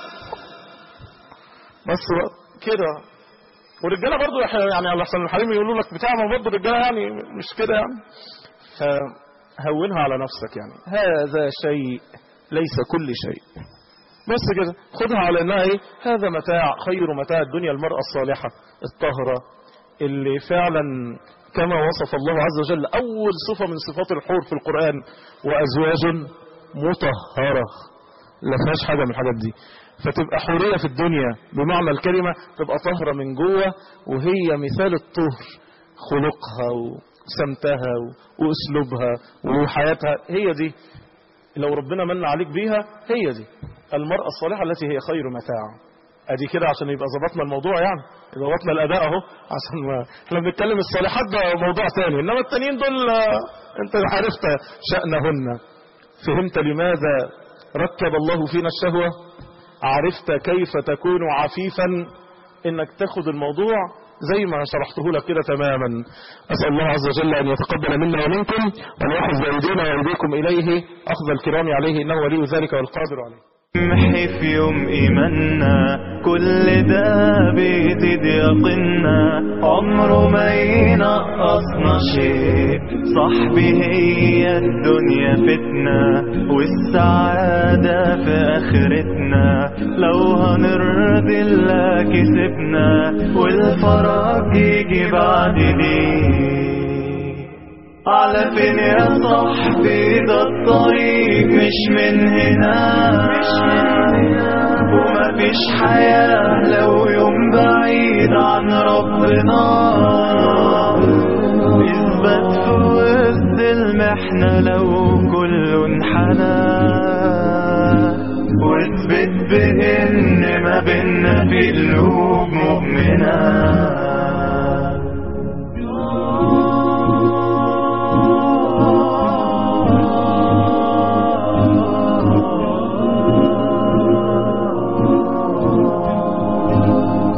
بس بقى كده والرجاله برضو يعني على احسن الحريم يقولوا لك بتاع ما برضو الرجاله يعني مش كده يعني فهونها على نفسك يعني هذا شيء ليس كل شيء بس كده خدها على انها ايه هذا متاع خير متاع الدنيا المرأة الصالحة الطاهرة اللي فعلا كما وصف الله عز وجل اول صفة من صفات الحور في القرآن وازواج مطهرة لا فيهاش حاجة من الحاجات دي فتبقى حورية في الدنيا بمعنى الكلمة تبقى طهرة من جوه وهي مثال الطهر خلقها وسمتها واسلوبها وحياتها هي دي لو ربنا من عليك بيها هي دي المرأة الصالحة التي هي خير متاع ادي كده عشان يبقى ظبطنا الموضوع يعني ظبطنا الاداء اهو عشان ما احنا بنتكلم الصالحات ده موضوع ثاني انما التانيين دول انت عرفت شأنهن فهمت لماذا ركب الله فينا الشهوة عرفت كيف تكون عفيفا انك تاخد الموضوع زي ما شرحته لك كده تماما أسأل الله عز وجل أن يتقبل منا ومنكم وأن يأخذ بأيدينا وأيديكم إليه أخذ الكرام عليه إنه ولي ذلك والقادر عليه محي في يوم إيماننا كل ده بيزيد يقنا عمره ما ينقصنا شيء صاحبي هي الدنيا فتنة والسعادة في آخرتنا لو هنرضي الله كسبنا والفرج يجي بعد دي على فين يا صاحبي ده الطريق مش من هنا وما فيش ومفيش حياة لو يوم بعيد عن ربنا اثبت في وسط المحنة لو كله انحنى واثبت بإن ما بينا في قلوب مؤمنة